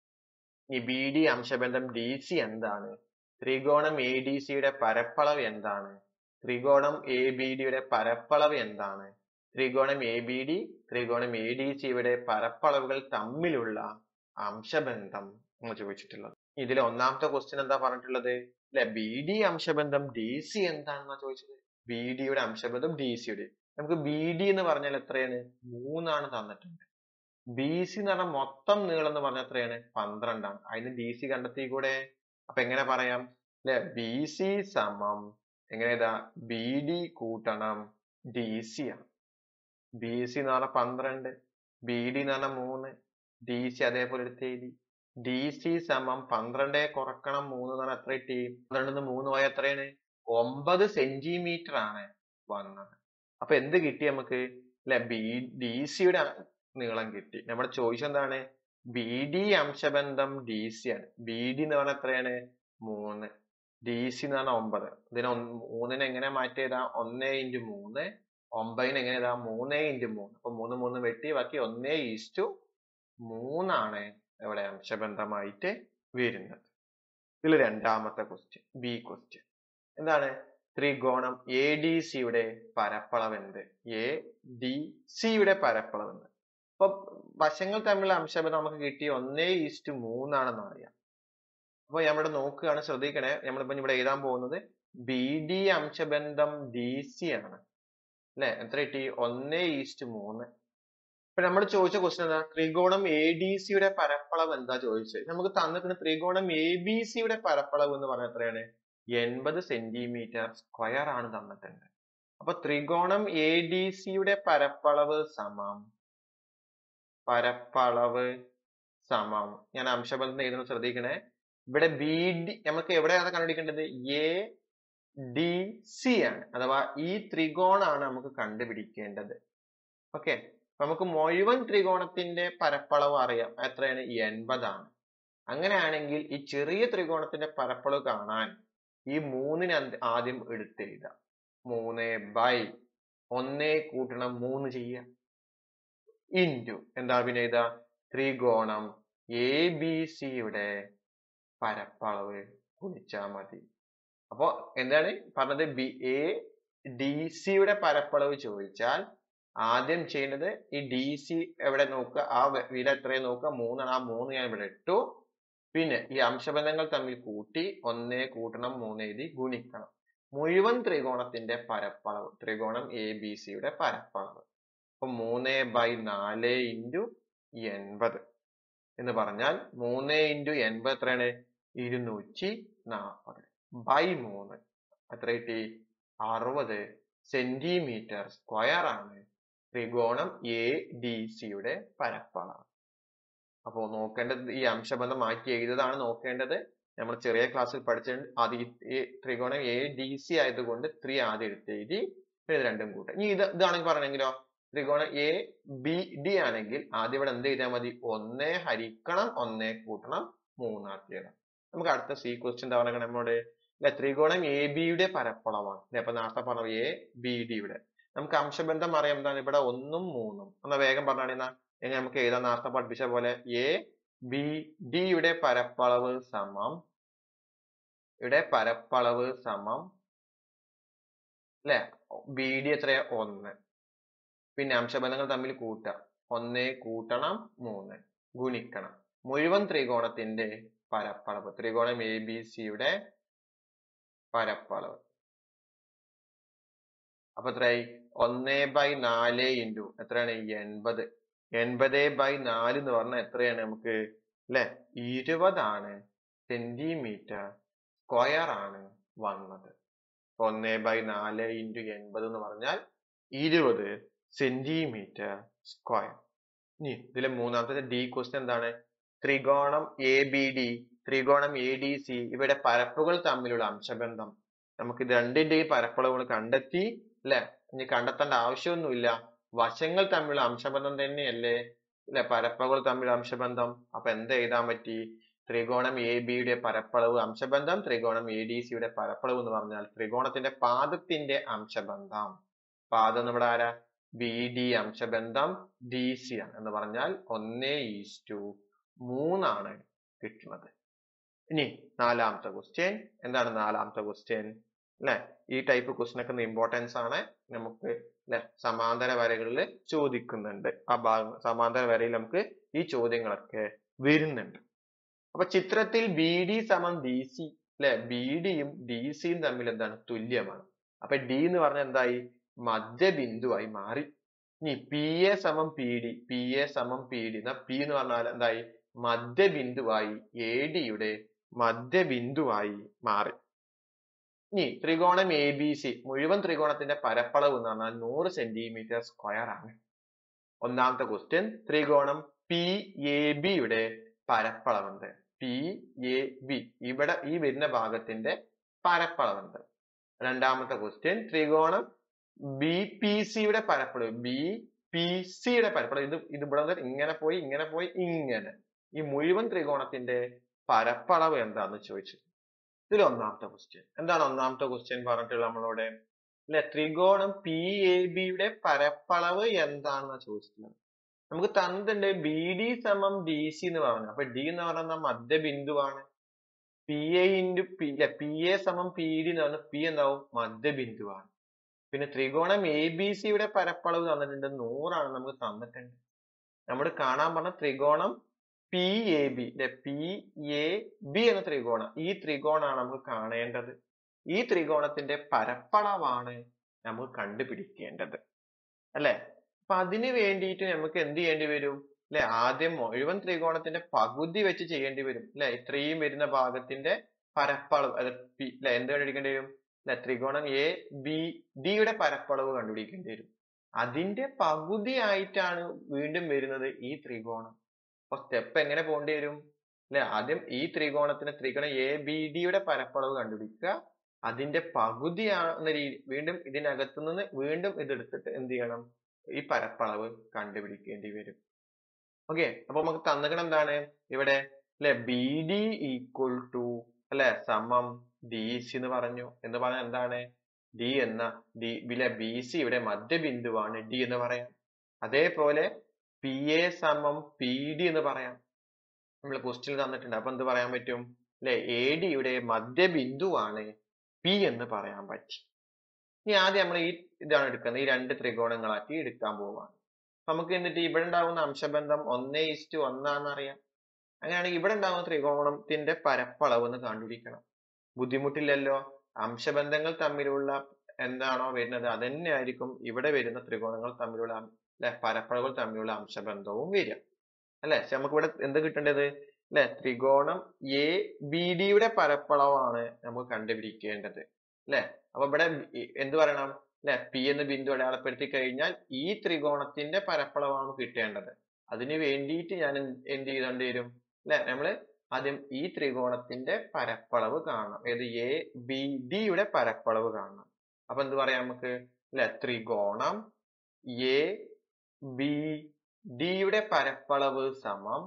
ഈ ബി ഡി അംശബന്ധം ഡി സി എന്താണ് ത്രികോണം എ ഡി സിയുടെ പരപ്പളവ് എന്താണ് ത്രികോണം എ ബി ഡിയുടെ പരപ്പളവ് എന്താണ് ത്രികോണം എ ബി ഡി ത്രികോണം എ ഡി സിയുടെ പരപ്പളവുകൾ തമ്മിലുള്ള അംശബന്ധം എന്ന് ചോദിച്ചിട്ടുള്ളത് ഇതിൽ ഒന്നാമത്തെ ക്വസ്റ്റ്യൻ എന്താ പറഞ്ഞിട്ടുള്ളത് അല്ലെ ബി ഡി അംശബന്ധം ഡി സി എന്താണെന്നാ ചോദിച്ചത് ബി ഡിയുടെ അംശബന്ധം ഡി സിയുടെ നമുക്ക് ബി ഡി എന്ന് പറഞ്ഞാൽ എത്രയാണ് മൂന്നാണ് തന്നിട്ടുണ്ട് ബി സി എന്ന് പറഞ്ഞാൽ മൊത്തം നീളം എന്ന് പറഞ്ഞാൽ എത്രയാണ് പന്ത്രണ്ടാണ് അതിന് ഡി സി കണ്ടെത്തി കൂടെ അപ്പൊ എങ്ങനെ പറയാം അല്ലെ ബി സി സമം എങ്ങനെ ഇതാ ബി ഡി കൂട്ടണം ഡി സി ആണ് ബി സി എന്ന് പറഞ്ഞാൽ പന്ത്രണ്ട് ബി ഡി എന്ന് പറഞ്ഞാൽ മൂന്ന് ഡി സി അതേപോലെ എടുത്ത് എഴുതി ഡി സി സമം പന്ത്രണ്ടേ കുറക്കണം മൂന്ന് എന്ന് പറഞ്ഞാൽ എത്ര കിട്ടി പന്ത്രണ്ടിന്ന് മൂന്ന് പോയ എത്രയാണ് ഒമ്പത് സെന്റിമീറ്റർ ആണ് വന്നത് അപ്പൊ എന്ത് കിട്ടി നമുക്ക് അല്ലെ ബി ഡി സിയുടെ നീളം കിട്ടി നമ്മുടെ ചോയ്സ് എന്താണ് ബി ഡി അംശബന്ധം ഡി സി ആണ് ബി ഡി എന്ന് പറഞ്ഞാൽ എത്രയാണ് മൂന്ന് ഡി സി എന്ന് പറഞ്ഞാൽ ഒമ്പത് ഇതിനെ മൂന്നിനെ എങ്ങനെ മാറ്റിയതാ ഒന്നേ ഇൻറ്റു മൂന്ന് ഒമ്പതിന് എങ്ങനെ ഇതാ മൂന്നേ ഇൻറ്റു മൂന്ന് അപ്പൊ മൂന്ന് മൂന്ന് വെട്ടി ബാക്കി ഒന്നേ ഈസ്റ്റു മൂന്നാണ് ഇവിടെ അംശബന്ധമായിട്ട് വരുന്നത് ഇതിൽ രണ്ടാമത്തെ ക്വസ്റ്റ്യൻ ബി ക്വസ്റ്റ്യൻ എന്താണ് ത്രികോണം എ ഡി സിയുടെ പരപ്പളവ് എന്ത് എ ഡി സിയുടെ പരപ്പളവ് എന്ത് അപ്പൊ വശങ്ങൾ തമ്മിലുള്ള അംശബന്ധം നമുക്ക് കിട്ടി ഒന്നേ ഈസ്റ്റ് മൂന്നാണെന്ന് അറിയാം അപ്പൊ നമ്മുടെ നോക്കുകയാണ് ശ്രദ്ധിക്കണേ നമ്മളിപ്പോ ഇവിടെ എഴുതാൻ പോകുന്നത് ബി ഡി അംശബന്ധം ഡി സി ആണ് അല്ലെ എത്ര കിട്ടി ഒന്നേ ഈസ്റ്റ് മൂന്ന് ഇപ്പൊ നമ്മൾ ചോദിച്ച ക്വസ്റ്റ്യൻ എന്താ ത്രികോണം എ ഡി സിയുടെ പരപ്പളവ് എന്താ ചോദിച്ചത് നമുക്ക് തന്നിട്ടുണ്ട് ത്രികോണം എ ബി സിയുടെ പരപ്പളവ് എന്ന് പറഞ്ഞാൽ എത്രയാണ് എൺപത് സെന്റിമീറ്റർ സ്ക്വയർ ആണ് തന്നിട്ടുണ്ട് അപ്പൊ ത്രികോണം എ ഡി സിയുടെ പരപ്പളവ് സമം പരപ്പളവ് സമം ഞാൻ അംശബന്ധം എഴുതുന്നത് ശ്രദ്ധിക്കണേ ഇവിടെ ബി ഡി നമുക്ക് എവിടെയാണ് കണ്ടുപിടിക്കേണ്ടത് എ ഡി സി ആണ് അഥവാ ഈ ത്രികോണാണ് നമുക്ക് കണ്ടുപിടിക്കേണ്ടത് ഓക്കെ നമുക്ക് മുഴുവൻ ത്രികോണത്തിന്റെ പരപ്പളവ് അറിയാം എത്രയാണ് എൺപതാണ് അങ്ങനെയാണെങ്കിൽ ഈ ചെറിയ ത്രികോണത്തിന്റെ പരപ്പളവ് കാണാൻ ഈ മൂന്നിന് ആദ്യം എടുത്തെഴുതാം മൂന്ന് ബൈ ഒന്നേ കൂട്ടണം മൂന്ന് ചെയ്യാം ഇൻറ്റു എന്താ പിന്നെ എഴുതാ ത്രികോണം എ ബി സിയുടെ പരപ്പളവ് ഗുണിച്ചാ മതി അപ്പോ എന്താണ് പറഞ്ഞത് ബി എ ഡി സിയുടെ പരപ്പളവ് ചോദിച്ചാൽ ആദ്യം ചെയ്യേണ്ടത് ഈ ഡി സി എവിടെ നോക്കുക ആ വില എത്രയും നോക്കുക മൂന്നാണ് ആ മൂന്ന് ഞാൻ ഇവിടെ ഇട്ടു പിന്നെ ഈ അംശബന്ധങ്ങൾ തമ്മിൽ കൂട്ടി ഒന്നേ കൂട്ടണം മൂന്ന് എഴുതി ഗുണിക്കണം മുഴുവൻ ത്രികോണത്തിന്റെ പരപ്പളവ് ത്രികോണം എ ബി സിയുടെ പരപ്പളവ് അപ്പൊ മൂന്ന് ബൈ നാല് ഇൻറ്റു എൺപത് എന്ന് പറഞ്ഞാൽ മൂന്ന് ഇൻറ്റു എൺപത് എത്രയാണ് ഇരുന്നൂറ്റി നാൽപ്പത് ബൈ മൂന്ന് എത്ര കിട്ടി അറുപത് സെന്റിമീറ്റർ സ്ക്വയർ ആണ് ത്രികോണം എ ഡി സിയുടെ പരപ്പളവ് അപ്പോൾ നോക്കേണ്ടത് ഈ അംശബന്ധം മാറ്റി എഴുതതാണ് നോക്കേണ്ടത് നമ്മൾ ചെറിയ ക്ലാസ്സിൽ പഠിച്ചിട്ടുണ്ട് ആദ്യം ഈ ത്രികോണം എ ഡി സി ആയതുകൊണ്ട് ത്രീ ആദ്യം എടുത്ത് എഴുതി പിന്നെ ഇത് രണ്ടും കൂട്ടുക ഇനി ഇത് ഇതാണെങ്കിൽ പറയണെങ്കിലോ ത്രികോണം എ ബി ഡി ആണെങ്കിൽ ആദ്യം ഇവിടെ എന്ത് ചെയ്താൽ മതി ഒന്നേ ഹരിക്കണം ഒന്നേ കൂട്ടണം മൂന്നാക്കി എഴുതാം നമുക്ക് അടുത്ത സി ക്വസ്റ്റ്യൻ എന്താ പറയുക നമ്മോട് അല്ലെ ത്രികോണം എ ബിയുടെ പരപ്പളവാണ് അല്ലെ അപ്പൊ നേരത്തെ പറഞ്ഞു എ ബി ഡിയുടെ നമുക്ക് അംശബന്ധം അറിയാം എന്താണ് ഇവിടെ ഒന്നും മൂന്നും എന്നാ വേഗം പറഞ്ഞാണ് എന്നാ എങ്ങനെ നമുക്ക് എഴുതാം നേരത്തെ പഠിപ്പിച്ച പോലെ എ ബി ഡിയുടെ പരപ്പളവ് സമം ഇവിടെ പരപ്പളവ് സമം അല്ലെ ബി ഡി എത്രയാ ഒന്ന് പിന്നെ അംശബന്ധങ്ങൾ തമ്മിൽ കൂട്ടുക ഒന്ന് കൂട്ടണം മൂന്ന് ഗുണിക്കണം മുഴുവൻ ത്രികോണത്തിന്റെ പരപ്പളവ് ത്രികോണം എ ബി സിയുടെ പരപ്പളവ് അപ്പൊ എത്രയായി ഒന്ന് ബൈ നാല് ഇൻറ്റു എത്രയാണ് എൺപത് എൺപത് ബൈ നാല് എന്ന് പറഞ്ഞാൽ എത്രയാണ് നമുക്ക് അല്ലെ ഇരുപതാണ് സെന്റിമീറ്റർ സ്ക്വയർ ആണ് വന്നത് ഒന്ന് ബൈ നാല് ഇൻറ്റു എൺപത് എന്ന് പറഞ്ഞാൽ ഇരുപത് സെന്റിമീറ്റർ സ്ക്വയർ ഇനി ഇതിലെ മൂന്നാമത്തെ ഡി ക്വസ്റ്റ്യൻ എന്താണ് ത്രികോണം എ ബി ഡി ത്രികോണം എ ഡി സി ഇവയുടെ പരപ്പുകൾ തമ്മിലുള്ള അംശബന്ധം നമുക്ക് ഇത് രണ്ടിന്റെയും പരപ്പളവുകൾ കണ്ടെത്തി അല്ലെ ഇനി കണ്ടെത്തേണ്ട ആവശ്യമൊന്നുമില്ല വശങ്ങൾ തമ്മിലുള്ള അംശബന്ധം തന്നെയല്ലേ അല്ലെ പരപ്പുകൾ തമ്മിലുള്ള അംശബന്ധം അപ്പൊ എന്ത് എഴുതാൻ പറ്റി ത്രികോണം എ ബിയുടെ പരപ്പളവ് അംശബന്ധം ത്രികോണം എ ഡി സിയുടെ പരപ്പളവ് എന്ന് പറഞ്ഞാൽ ത്രികോണത്തിന്റെ പാദത്തിന്റെ അംശബന്ധം പാദം നമ്മുടെ ആരാ ബി ഡി അംശബന്ധം ഡി സി ആണ് എന്ന് പറഞ്ഞാൽ ഒന്നേ ഈസ് ടു മൂന്നാണ് കിട്ടുന്നത് ഇനി നാലാമത്തെ ക്വസ്റ്റ്യൻ എന്താണ് നാലാമത്തെ ക്വസ്റ്റ്യൻ അല്ലെ ഈ ടൈപ്പ് ക്വസ്റ്റ്യൻ ഒക്കെ ഇമ്പോർട്ടൻസ് ആണ് നമുക്ക് അല്ലെ സമാന്തര വരകളിൽ ചോദിക്കുന്നുണ്ട് ആ ഭാഗം സമാന്തര വരയിൽ നമുക്ക് ഈ ചോദ്യങ്ങളൊക്കെ വരുന്നുണ്ട് അപ്പൊ ചിത്രത്തിൽ ബി ഡി സമം ഡി സി അല്ലെ ബി ഡിയും ഡി സിയും തമ്മിൽ എന്താണ് തുല്യമാണ് അപ്പൊ ഡി എന്ന് പറഞ്ഞാൽ എന്തായി മധ്യബിന്ദുവായി മാറി ഇനി പി എ സമം പി ഡി പി എ സമം പി ഡി എന്നാ പി എന്ന് പറഞ്ഞാൽ എന്തായി മധ്യബിന്ദുവായി എ ഡിയുടെ മധ്യബിന്ദുവായി മാറി ഇനി ത്രികോണം എ ബി സി മുഴുവൻ ത്രികോണത്തിന്റെ പരപ്പളവ് എന്ന് പറഞ്ഞാൽ നൂറ് സെന്റിമീറ്റർ സ്ക്വയർ ആണ് ഒന്നാമത്തെ ക്വസ്റ്റ്യൻ ത്രികോണം പി എ ബിയുടെ പരപ്പളവുണ്ട് പി എ ബി ഇവിടെ ഈ വരുന്ന ഭാഗത്തിന്റെ പരപ്പളവുണ്ട് രണ്ടാമത്തെ ക്വസ്റ്റ്യൻ ത്രികോണം ബി പി സിയുടെ പരപ്പളവ് ബി പി സിയുടെ പരപ്പളവ് ഇത് ഇത് ഇവിടെ നിന്ന് ഇങ്ങനെ പോയി ഇങ്ങനെ പോയി ഇങ്ങനെ ഈ മുഴുവൻ ത്രികോണത്തിന്റെ പരപ്പളവ് എന്താന്ന് ചോദിച്ചു ഇതിൽ ഒന്നാമത്തെ ക്വസ്റ്റ്യൻ എന്താണ് ഒന്നാമത്തെ ക്വസ്റ്റ്യൻ പറഞ്ഞിട്ടുള്ളത് നമ്മളോട് അല്ലെ ത്രികോണം പി എ ബിയുടെ പരപ്പളവ് എന്താണെന്ന് ചോദിച്ചിട്ടുള്ളത് നമുക്ക് തന്നിട്ടുണ്ട് ബി ഡി സമം ഡി സി എന്ന് പറഞ്ഞു അപ്പൊ ഡി എന്ന് പറയുന്ന മധ്യബിന്ദുവാണ് പി എ ഇൻറ്റു പി അല്ലെ പി എ സമം പി ഡി എന്ന് പറഞ്ഞാൽ പി എന്താവും മധ്യബിന്ദുവാണ് പിന്നെ ത്രികോണം എ ബി സിയുടെ പരപ്പളവ് തന്നിട്ടുണ്ട് നൂറാണ് നമുക്ക് തന്നിട്ടുണ്ട് നമ്മൾ കാണാൻ പറഞ്ഞ ത്രികോണം പി എ ബി അല്ലെ പി എ ബി എന്ന ത്രികോണം ഈ ത്രികോണാണ് നമുക്ക് കാണേണ്ടത് ഈ ത്രികോണത്തിന്റെ പരപ്പളവാണ് നമുക്ക് കണ്ടുപിടിക്കേണ്ടത് അല്ലെ അപ്പൊ അതിന് വേണ്ടിയിട്ട് നമുക്ക് എന്ത് ചെയ്യേണ്ടി വരും അല്ലെ ആദ്യം മുഴുവൻ ത്രികോണത്തിന്റെ പകുതി വെച്ച് ചെയ്യേണ്ടി വരും അല്ലെ ഇത്രയും വരുന്ന ഭാഗത്തിന്റെ പരപ്പളവ് അത് പി അല്ലെ എന്ത് കണ്ടുപിടിക്കേണ്ടി വരും അല്ലെ ത്രികോണം എ ബി ഡിയുടെ പരപ്പളവ് കണ്ടുപിടിക്കേണ്ടി വരും അതിന്റെ പകുതി ആയിട്ടാണ് വീണ്ടും വരുന്നത് ഈ ത്രികോണം അപ്പൊ സ്റ്റെപ്പ് എങ്ങനെ പോകേണ്ടി വരും അല്ലെ ആദ്യം ഈ ത്രികോണത്തിന് ത്രികോണം എ ബി ഡിയുടെ പരപ്പളവ് കണ്ടുപിടിക്കുക അതിന്റെ പകുതിയാണെന്ന രീതി വീണ്ടും ഇതിനകത്തു നിന്ന് വീണ്ടും ഇതെടുത്തിട്ട് എന്ത് ചെയ്യണം ഈ പരപ്പളവ് കണ്ടുപിടിക്കേണ്ടി വരും ഓക്കെ അപ്പൊ നമുക്ക് തന്നിക്കണം എന്താണ് ഇവിടെ അല്ലെ ബി ഡി ഈക്വൽ ടു അല്ലെ സമം ഡി സി എന്ന് പറഞ്ഞു എന്ന് പറഞ്ഞാൽ എന്താണ് ഡി എന്ന ഡി അല്ലെ ബി സി ഇവിടെ മധ്യബിന്ദുവാണ് ഡി എന്ന് പറയാം അതേപോലെ പി എ സമം പി ഡി എന്ന് പറയാം നമ്മൾ ക്വസ്റ്റ്യൻ തന്നിട്ടുണ്ട് അപ്പൊ എന്ത് പറയാൻ പറ്റും അല്ലെ എ ഡിയുടെ മധ്യബിന്ദുവാണ് പി എന്ന് പറയാൻ പറ്റി ഇനി ആദ്യം നമ്മൾ ഈ ഇതാണ് എടുക്കുന്നത് ഈ രണ്ട് ത്രികോണങ്ങളാക്കി എടുക്കാൻ പോവാണ് നമുക്ക് എന്നിട്ട് ഇവിടെ ഉണ്ടാകുന്ന അംശബന്ധം ഒന്നേ ഇസ്റ്റു ഒന്നാന്ന് അറിയാം അങ്ങനെയാണെങ്കിൽ ഇവിടെ ഉണ്ടാകുന്ന ത്രികോണത്തിന്റെ പരപ്പളവ് എന്ന് കണ്ടുപിടിക്കണം ബുദ്ധിമുട്ടില്ലല്ലോ അംശബന്ധങ്ങൾ തമ്മിലുള്ള എന്താണോ വരുന്നത് അത് തന്നെയായിരിക്കും ഇവിടെ വരുന്ന ത്രികോണങ്ങൾ തമ്മിലുള്ള അല്ലെ പരപ്പളവുകൾ തമ്മിലുള്ള അംശബന്ധവും വരിക അല്ലെ പക്ഷെ നമുക്ക് ഇവിടെ എന്ത് കിട്ടേണ്ടത് അല്ലെ ത്രികോണം എ ബി ഡിയുടെ പരപ്പളവാണ് നമുക്ക് കണ്ടുപിടിക്കേണ്ടത് അല്ലെ അപ്പൊ ഇവിടെ എന്ത് പറയണം അല്ലെ പി എന്ന് ബിന്ദു അടയാളപ്പെടുത്തി കഴിഞ്ഞാൽ ഈ ത്രികോണത്തിന്റെ പരപ്പളവാണ് കിട്ടേണ്ടത് അതിന് വേണ്ടിയിട്ട് ഞാൻ എന്ത് ചെയ്തോണ്ടി വരും അല്ലെ നമ്മള് ആദ്യം ഈ ത്രികോണത്തിന്റെ പരപ്പളവ് കാണണം ഏത് എ ബി ഡിയുടെ പരപ്പളവ് കാണണം അപ്പൊ എന്ത് പറയാം നമുക്ക് അല്ലെ ത്രികോണം എ ബി ഡിയുടെ പരപ്പളവ് സമം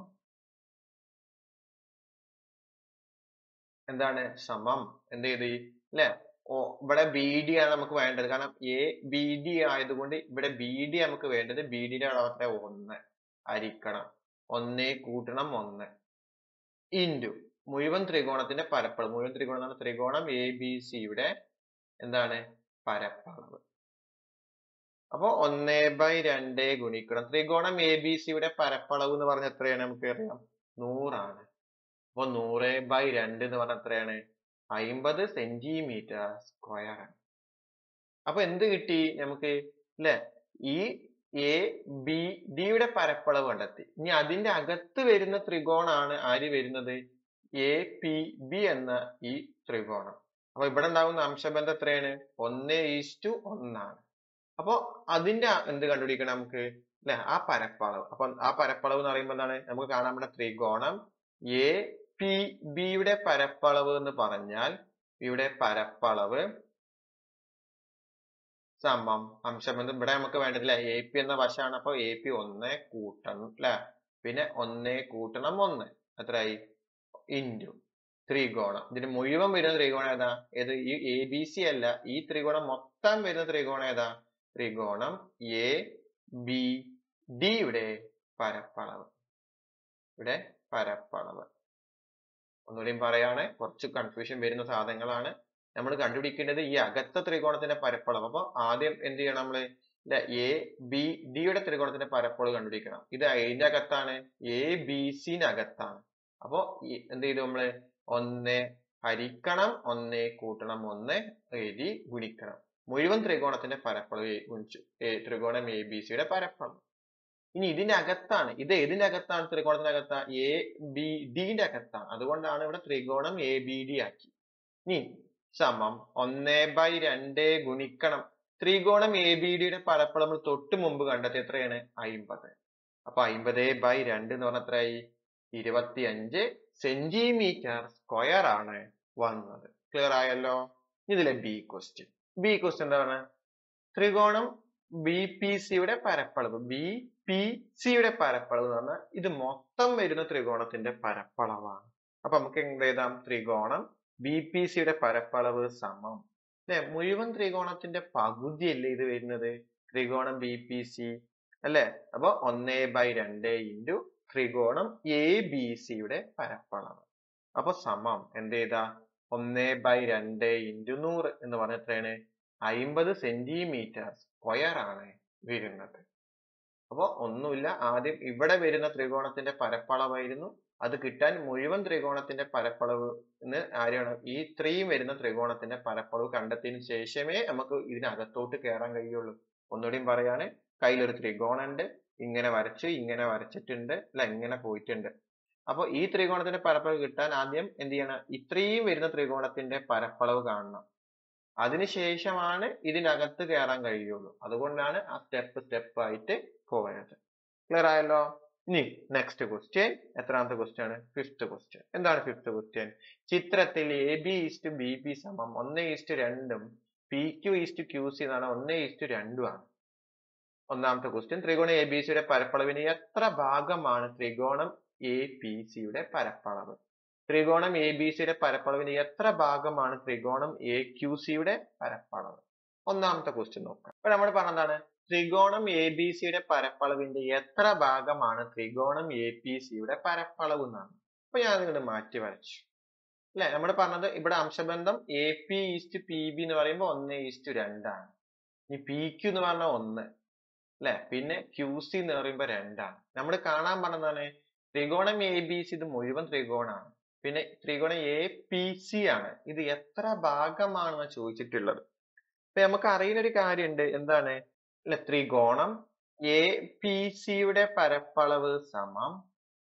എന്താണ് സമം എന്ത് ചെയ്ത് അല്ലെ ഓ ഇവിടെ ബി ഡി ആണ് നമുക്ക് വേണ്ടത് കാരണം എ ബി ഡി ആയതുകൊണ്ട് ഇവിടെ ബി ഡി നമുക്ക് വേണ്ടത് ബി ഡിയുടെ അളവത്തെ ഒന്ന് ഹരിക്കണം ഒന്നേ കൂട്ടണം ഒന്ന് ഇൻറ്റു മുഴുവൻ ത്രികോണത്തിന്റെ പരപ്പളവ് മുഴുവൻ ത്രികോണം എന്ന് പറഞ്ഞാൽ ത്രികോണം എ ബി സിയുടെ എന്താണ് പരപ്പളവ് അപ്പൊ ഒന്നേ ബൈ രണ്ടേ ഗുണിക്കണം ത്രികോണം എ ബി സിയുടെ പരപ്പളവ് എന്ന് പറഞ്ഞാൽ എത്രയാണ് നമുക്ക് അറിയാം നൂറാണ് അപ്പൊ നൂറ് ബൈ രണ്ട് എന്ന് പറഞ്ഞാൽ എത്രയാണ് അയിമ്പത് സെന്റിമീറ്റർ സ്ക്വയർ ആണ് അപ്പൊ എന്ത് കിട്ടി നമുക്ക് അല്ലെ ഈ എ ബി ഡിയുടെ പരപ്പളവ് കണ്ടെത്തി ഇനി അതിന്റെ അകത്ത് വരുന്ന ത്രികോണാണ് ആര് വരുന്നത് എ പി ബി എന്ന ഈ ത്രികോണം അപ്പൊ ഇവിടെ ഉണ്ടാകുന്ന അംശബന്ധം എത്രയാണ് ഒന്ന് ഈസ്റ്റു ഒന്നാണ് അപ്പൊ അതിന്റെ എന്ത് കണ്ടുപിടിക്കണം നമുക്ക് അല്ലെ ആ പരപ്പളവ് അപ്പൊ ആ പരപ്പളവ് എന്ന് പറയുമ്പോൾ എന്താണ് നമുക്ക് കാണാൻ പറ്റുന്ന ത്രികോണം എ പി ബിയുടെ പരപ്പളവ് എന്ന് പറഞ്ഞാൽ ഇവിടെ പരപ്പളവ് സമം അംശബന്ധം ഇവിടെ നമുക്ക് വേണ്ടതില്ല എ പി എന്ന വശമാണ് അപ്പൊ എ പി ഒന്ന് കൂട്ടണം അല്ലെ പിന്നെ ഒന്ന് കൂട്ടണം ഒന്ന് എത്രയായി ഇൻറ്റു ത്രികോണം ഇതിന് മുഴുവൻ വരുന്ന ത്രികോണം ഏതാ ഏത് ഈ എ ബി സി അല്ല ഈ ത്രികോണം മൊത്തം വരുന്ന ത്രികോണം ഏതാ ത്രികോണം എ ബി ഡിയുടെ പരപ്പളവ് ഇവിടെ പരപ്പളവ് ഒന്നുകൂടിയും പറയാണ് കുറച്ച് കൺഫ്യൂഷൻ വരുന്ന സാധനങ്ങളാണ് നമ്മൾ കണ്ടുപിടിക്കേണ്ടത് ഈ അകത്ത ത്രികോണത്തിന്റെ പരപ്പളവ് അപ്പൊ ആദ്യം എന്ത് ചെയ്യണം നമ്മള് എ ബി ഡിയുടെ ത്രികോണത്തിന്റെ പരപ്പളവ് കണ്ടുപിടിക്കണം ഇത് അതിന്റെ അകത്താണ് എ ബി സിനകത്താണ് അപ്പൊ എന്ത് ചെയ്തു നമ്മള് ഒന്ന് ഹരിക്കണം ഒന്ന് കൂട്ടണം ഒന്ന് എഴുതി ഗുണിക്കണം മുഴുവൻ ത്രികോണത്തിന്റെ പരപ്പളവ് ഗുണിച്ചു ത്രികോണം എ ബി സിയുടെ പരപ്പളവ് ഇനി ഇതിന്റെ അകത്താണ് ഇത് ഏതിന്റെ അകത്താണ് ത്രികോണത്തിന്റെ അകത്താ എ ബി ഡിന്റെ അകത്താണ് അതുകൊണ്ടാണ് ഇവിടെ ത്രികോണം എ ബി ഡി ആക്കി ഇനി സമം ഒന്ന് ബൈ രണ്ട് ഗുണിക്കണം ത്രികോണം എ ബി ഡിയുടെ പരപ്പളവ് നമ്മൾ തൊട്ട് മുമ്പ് കണ്ടെത്തി എത്രയാണ് അയിമ്പത് അപ്പൊ അയിമ്പത് ബൈ രണ്ട് എന്ന് പറഞ്ഞാൽ എത്രയായി ഇരുപത്തിയഞ്ച് സെന്റിമീറ്റർ സ്ക്വയർ ആണ് വന്നത് ക്ലിയർ ആയല്ലോ ഇതിലെ ബി ക്വസ്റ്റ്യൻ ബി ക്വസ്റ്റ്യൻ എന്താ പറഞ്ഞത് ത്രികോണം ബി പി സിയുടെ പരപ്പളവ് ബി പി സിയുടെ പരപ്പളവ് എന്ന് പറഞ്ഞാൽ ഇത് മൊത്തം വരുന്ന ത്രികോണത്തിന്റെ പരപ്പളവാണ് അപ്പൊ നമുക്ക് എന്ത് എഴുതാം ത്രികോണം ബി പി സിയുടെ പരപ്പളവ് സമം അല്ലെ മുഴുവൻ ത്രികോണത്തിന്റെ പകുതിയല്ലേ ഇത് വരുന്നത് ത്രികോണം ബി പി സി അല്ലെ അപ്പൊ ഒന്നേ ബൈ രണ്ട് ഇൻറ്റു ത്രികോണം എ ബി സിയുടെ പരപ്പളവ് അപ്പൊ സമം എന്ത് ചെയ്താ ഒന്നേ ബൈ രണ്ട് ഇൻറ്റു നൂറ് എന്ന് പറഞ്ഞ എത്രയാണ് അയിമ്പത് സെന്റിമീറ്റർ സ്ക്വയർ ആണ് വരുന്നത് അപ്പൊ ഒന്നുമില്ല ആദ്യം ഇവിടെ വരുന്ന ത്രികോണത്തിന്റെ പരപ്പളവായിരുന്നു അത് കിട്ടാൻ മുഴുവൻ ത്രികോണത്തിന്റെ പരപ്പളവ് എന്ന് ആരെയാണ് ഈ ഇത്രയും വരുന്ന ത്രികോണത്തിന്റെ പരപ്പളവ് കണ്ടെത്തിയതിനു ശേഷമേ നമുക്ക് ഇതിനകത്തോട്ട് കയറാൻ കഴിയുള്ളൂ ഒന്നുകൂടിയും പറയാണ് കയ്യിലൊരു ത്രികോണം ഉണ്ട് ഇങ്ങനെ വരച്ച് ഇങ്ങനെ വരച്ചിട്ടുണ്ട് അല്ല ഇങ്ങനെ പോയിട്ടുണ്ട് അപ്പൊ ഈ ത്രികോണത്തിന്റെ പരപ്പളവ് കിട്ടാൻ ആദ്യം എന്ത് ചെയ്യണം ഇത്രയും വരുന്ന ത്രികോണത്തിന്റെ പരപ്പളവ് കാണണം അതിനുശേഷമാണ് ഇതിനകത്ത് കയറാൻ കഴിയുള്ളൂ അതുകൊണ്ടാണ് ആ സ്റ്റെപ്പ് സ്റ്റെപ്പ് ആയിട്ട് പോകുന്നത് ക്ലിയർ ആയല്ലോ ഇനി നെക്സ്റ്റ് ക്വസ്റ്റ്യൻ എത്രാമത്തെ ക്വസ്റ്റ്യൻ ആണ് ഫിഫ്ത്ത് ക്വസ്റ്റ്യൻ എന്താണ് ഫിഫ്ത്ത് ക്വസ്റ്റ്യൻ ചിത്രത്തിൽ A B is to B P സമം ഒന്ന് ഈസ്റ്റ് രണ്ടും P Q is to Q C എന്നാണ് ഒന്ന് ഈസ്റ്റ് രണ്ടും ആണ് ഒന്നാമത്തെ ക്വസ്റ്റ്യൻ ത്രികോണം എ ബി സിയുടെ പരപ്പളവിന് എത്ര ഭാഗമാണ് ത്രികോണം എ പി സിയുടെ പരപ്പളവ് ത്രികോണം എ ബി സിയുടെ പരപ്പളവിന് എത്ര ഭാഗമാണ് ത്രികോണം എ ക്യു സിയുടെ പരപ്പളവ് ഒന്നാമത്തെ ക്വസ്റ്റ്യൻ നോക്കാം ഇപ്പൊ നമ്മൾ പറഞ്ഞതാണ് ത്രികോണം എ ബി സിയുടെ പരപ്പളവിന്റെ എത്ര ഭാഗമാണ് ത്രികോണം എ പി സിയുടെ പരപ്പളവ് എന്നാണ് അപ്പൊ ഞാൻ ഇങ്ങോട്ട് മാറ്റി വരച്ചു അല്ലെ നമ്മൾ പറഞ്ഞത് ഇവിടെ അംശബന്ധം A P is to P B എന്ന് പറയുമ്പോൾ ഒന്ന് ഈസ്റ്റ് രണ്ടാണ് ഇനി പി ക്യു എന്ന് പറഞ്ഞാൽ ഒന്ന് അല്ലെ പിന്നെ ക്യു സി എന്ന് പറയുമ്പോൾ രണ്ടാണ് നമ്മൾ കാണാൻ പറഞ്ഞതാണ് ത്രികോണം എ ബി സി ഇത് മുഴുവൻ ത്രികോണാണ് പിന്നെ ത്രികോണം എ പി സി ആണ് ഇത് എത്ര ഭാഗമാണെന്ന് ചോദിച്ചിട്ടുള്ളത് ഇപ്പൊ നമുക്ക് അറിയുന്ന ഒരു കാര്യമുണ്ട് എന്താണ് അല്ലെ ത്രികോണം എ പി സിയുടെ പരപ്പളവ് സമം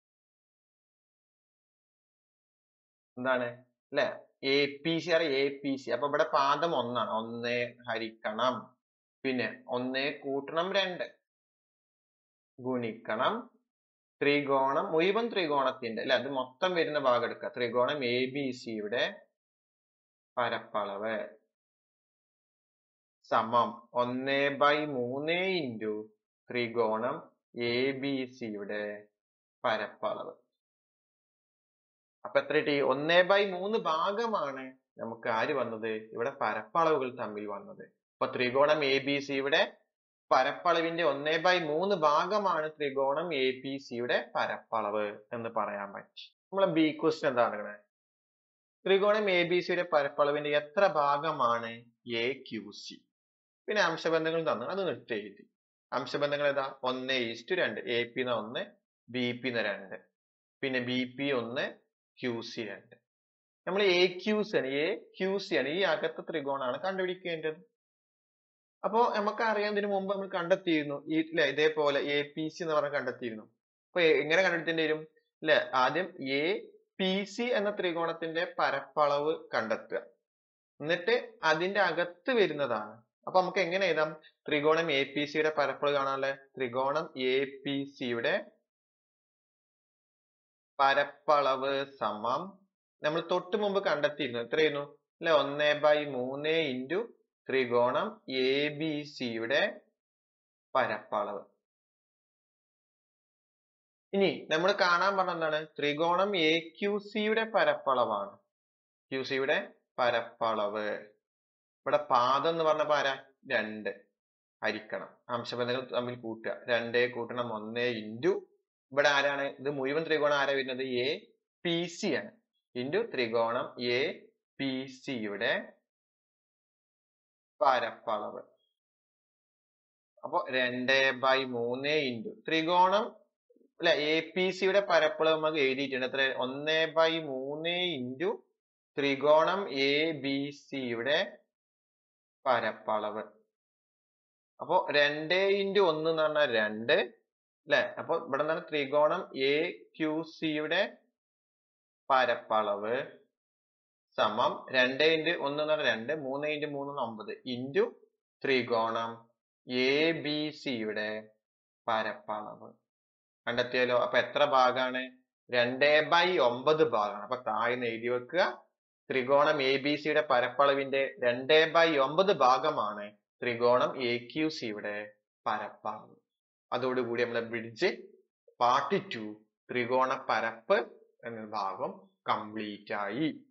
എന്താണ് അല്ലെ എ പി സി അറിയാം എ പി സി അപ്പൊ ഇവിടെ പാദം ഒന്നാണ് ഒന്ന് ഹരിക്കണം പിന്നെ ഒന്ന് കൂട്ടണം രണ്ട് ഗുണിക്കണം ത്രികോണം മുഴുവൻ ത്രികോണത്തിന്റെ അല്ലെ അത് മൊത്തം വരുന്ന ഭാഗം എടുക്കുക ത്രികോണം എ ബി സിയുടെ പരപ്പളവ് സമം ഒന്ന് ബൈ മൂന്ന് ഇൻറ്റു ത്രികോണം എ ബി സിയുടെ പരപ്പളവ് അപ്പൊ എത്ര കിട്ടി ഒന്നേ ബൈ മൂന്ന് ഭാഗമാണ് നമുക്ക് ആര് വന്നത് ഇവിടെ പരപ്പളവുകൾ തമ്മിൽ വന്നത് അപ്പൊ ത്രികോണം എ ബി സിയുടെ പരപ്പളവിന്റെ ഒന്നേ ബൈ മൂന്ന് ഭാഗമാണ് ത്രികോണം എ ബി സിയുടെ പരപ്പളവ് എന്ന് പറയാൻ പറ്റി നമ്മളെ ബി ക്വസ്റ്റ്യൻ എന്താണ് കിടക്കുന്നത് ത്രികോണം എ ബി സിയുടെ പരപ്പളവിന്റെ എത്ര ഭാഗമാണ് എ ക്യു സി പിന്നെ അംശബന്ധങ്ങൾ തന്നു അത് നിർത്തി എഴുതി അംശബന്ധങ്ങൾ ഏതാ ഒന്ന് ഈസ്റ്റു രണ്ട് എ പി ന്ന് ഒന്ന് ബി പി ന്ന് രണ്ട് പിന്നെ ബി പി ഒന്ന് ക്യു സി രണ്ട് നമ്മൾ എ ക്യു സി ആണ് എ ക്യു സി ആണ് ഈ അകത്തെ ത്രികോണാണ് കണ്ടുപിടിക്കേണ്ടത് അപ്പോ നമുക്ക് അറിയാം ഇതിനു മുമ്പ് നമ്മൾ കണ്ടെത്തിയിരുന്നു ഈ ല്ലേ ഇതേപോലെ എ പി സി എന്ന് പറഞ്ഞ് കണ്ടെത്തിയിരുന്നു അപ്പൊ എ- എങ്ങനെ കണ്ടെത്തേണ്ടി വരും ല്ലേ ആദ്യം എ പി സി എന്ന ത്രികോണത്തിന്റെ പരപ്പളവ് കണ്ടെത്തുക എന്നിട്ട് അതിന്റെ അകത്ത് വരുന്നതാണ് അപ്പൊ നമുക്ക് എങ്ങനെ എഴുതാം ത്രികോണം എ പി സിയുടെ പരപ്പളവ് കാണാനല്ലേ ത്രികോണം എ പി സിയുടെ പരപ്പളവ് സമം നമ്മൾ തൊട്ട് മുമ്പ് കണ്ടെത്തിയിരുന്നു എത്രയായിരുന്നു അല്ലെ ഒന്ന് ബൈ മൂന്ന് ഇൻറ്റു ത്രികോണം എ ബി സിയുടെ പരപ്പളവ് ഇനി നമ്മൾ കാണാൻ പറഞ്ഞ എന്താണ് ത്രികോണം എ ക്യു സിയുടെ പരപ്പളവാണ് ക്യു സിയുടെ പരപ്പളവ് ഇവിടെ പാദം എന്ന് പറഞ്ഞപ്പോ ആരാ രണ്ട് ഹരിക്കണം അംശബന്ധങ്ങൾ തമ്മിൽ കൂട്ടുക രണ്ടേ കൂട്ടണം ഒന്ന് ഇൻറ്റു ഇവിടെ ആരാണ് ഇത് മുഴുവൻ ത്രികോണം ആരാ വരുന്നത് എ പി സി ആണ് ഇൻറ്റു ത്രികോണം എ പി സിയുടെ പരപ്പളവ് അപ്പൊ രണ്ട് ബൈ മൂന്ന് ഇൻറ്റു ത്രികോണം അല്ലെ എ പി സിയുടെ പരപ്പളവ് നമുക്ക് എഴുതിയിട്ടുണ്ട് എത്ര ഒന്ന് ബൈ മൂന്ന് ഇൻറ്റു ത്രികോണം എ ബി സിയുടെ പരപ്പളവ് അപ്പൊ രണ്ട് ഇൻറ്റു ഒന്ന് എന്ന് പറഞ്ഞാൽ രണ്ട് അല്ലെ അപ്പൊ ഇവിടെ നിന്നാണ് ത്രികോണം എ ക്യു സിയുടെ പരപ്പളവ് സമം രണ്ട് ഇൻറ്റു ഒന്ന് എന്ന് പറഞ്ഞാൽ രണ്ട് മൂന്ന് ഇൻറ്റു മൂന്ന് എന്ന് ഒമ്പത് ഇൻറ്റു ത്രികോണം എ ബി സിയുടെ പരപ്പളവ് കണ്ടെത്തിയാലോ അപ്പൊ എത്ര ഭാഗമാണ് രണ്ടേ ബൈ ഒമ്പത് ഭാഗമാണ് അപ്പൊ താഴ്ന്ന് എഴുതി വെക്കുക ത്രികോണം എ ബി സിയുടെ പരപ്പളവിന്റെ രണ്ടേ ബൈ ഒമ്പത് ഭാഗമാണ് ത്രികോണം എ ക്യു സിയുടെ പരപ്പളവ് അതോടുകൂടി നമ്മളെ ബ്രിഡ്ജ് പാർട്ട് ടു ത്രികോണ പരപ്പ് എന്ന ഭാഗം കംപ്ലീറ്റ് ആയി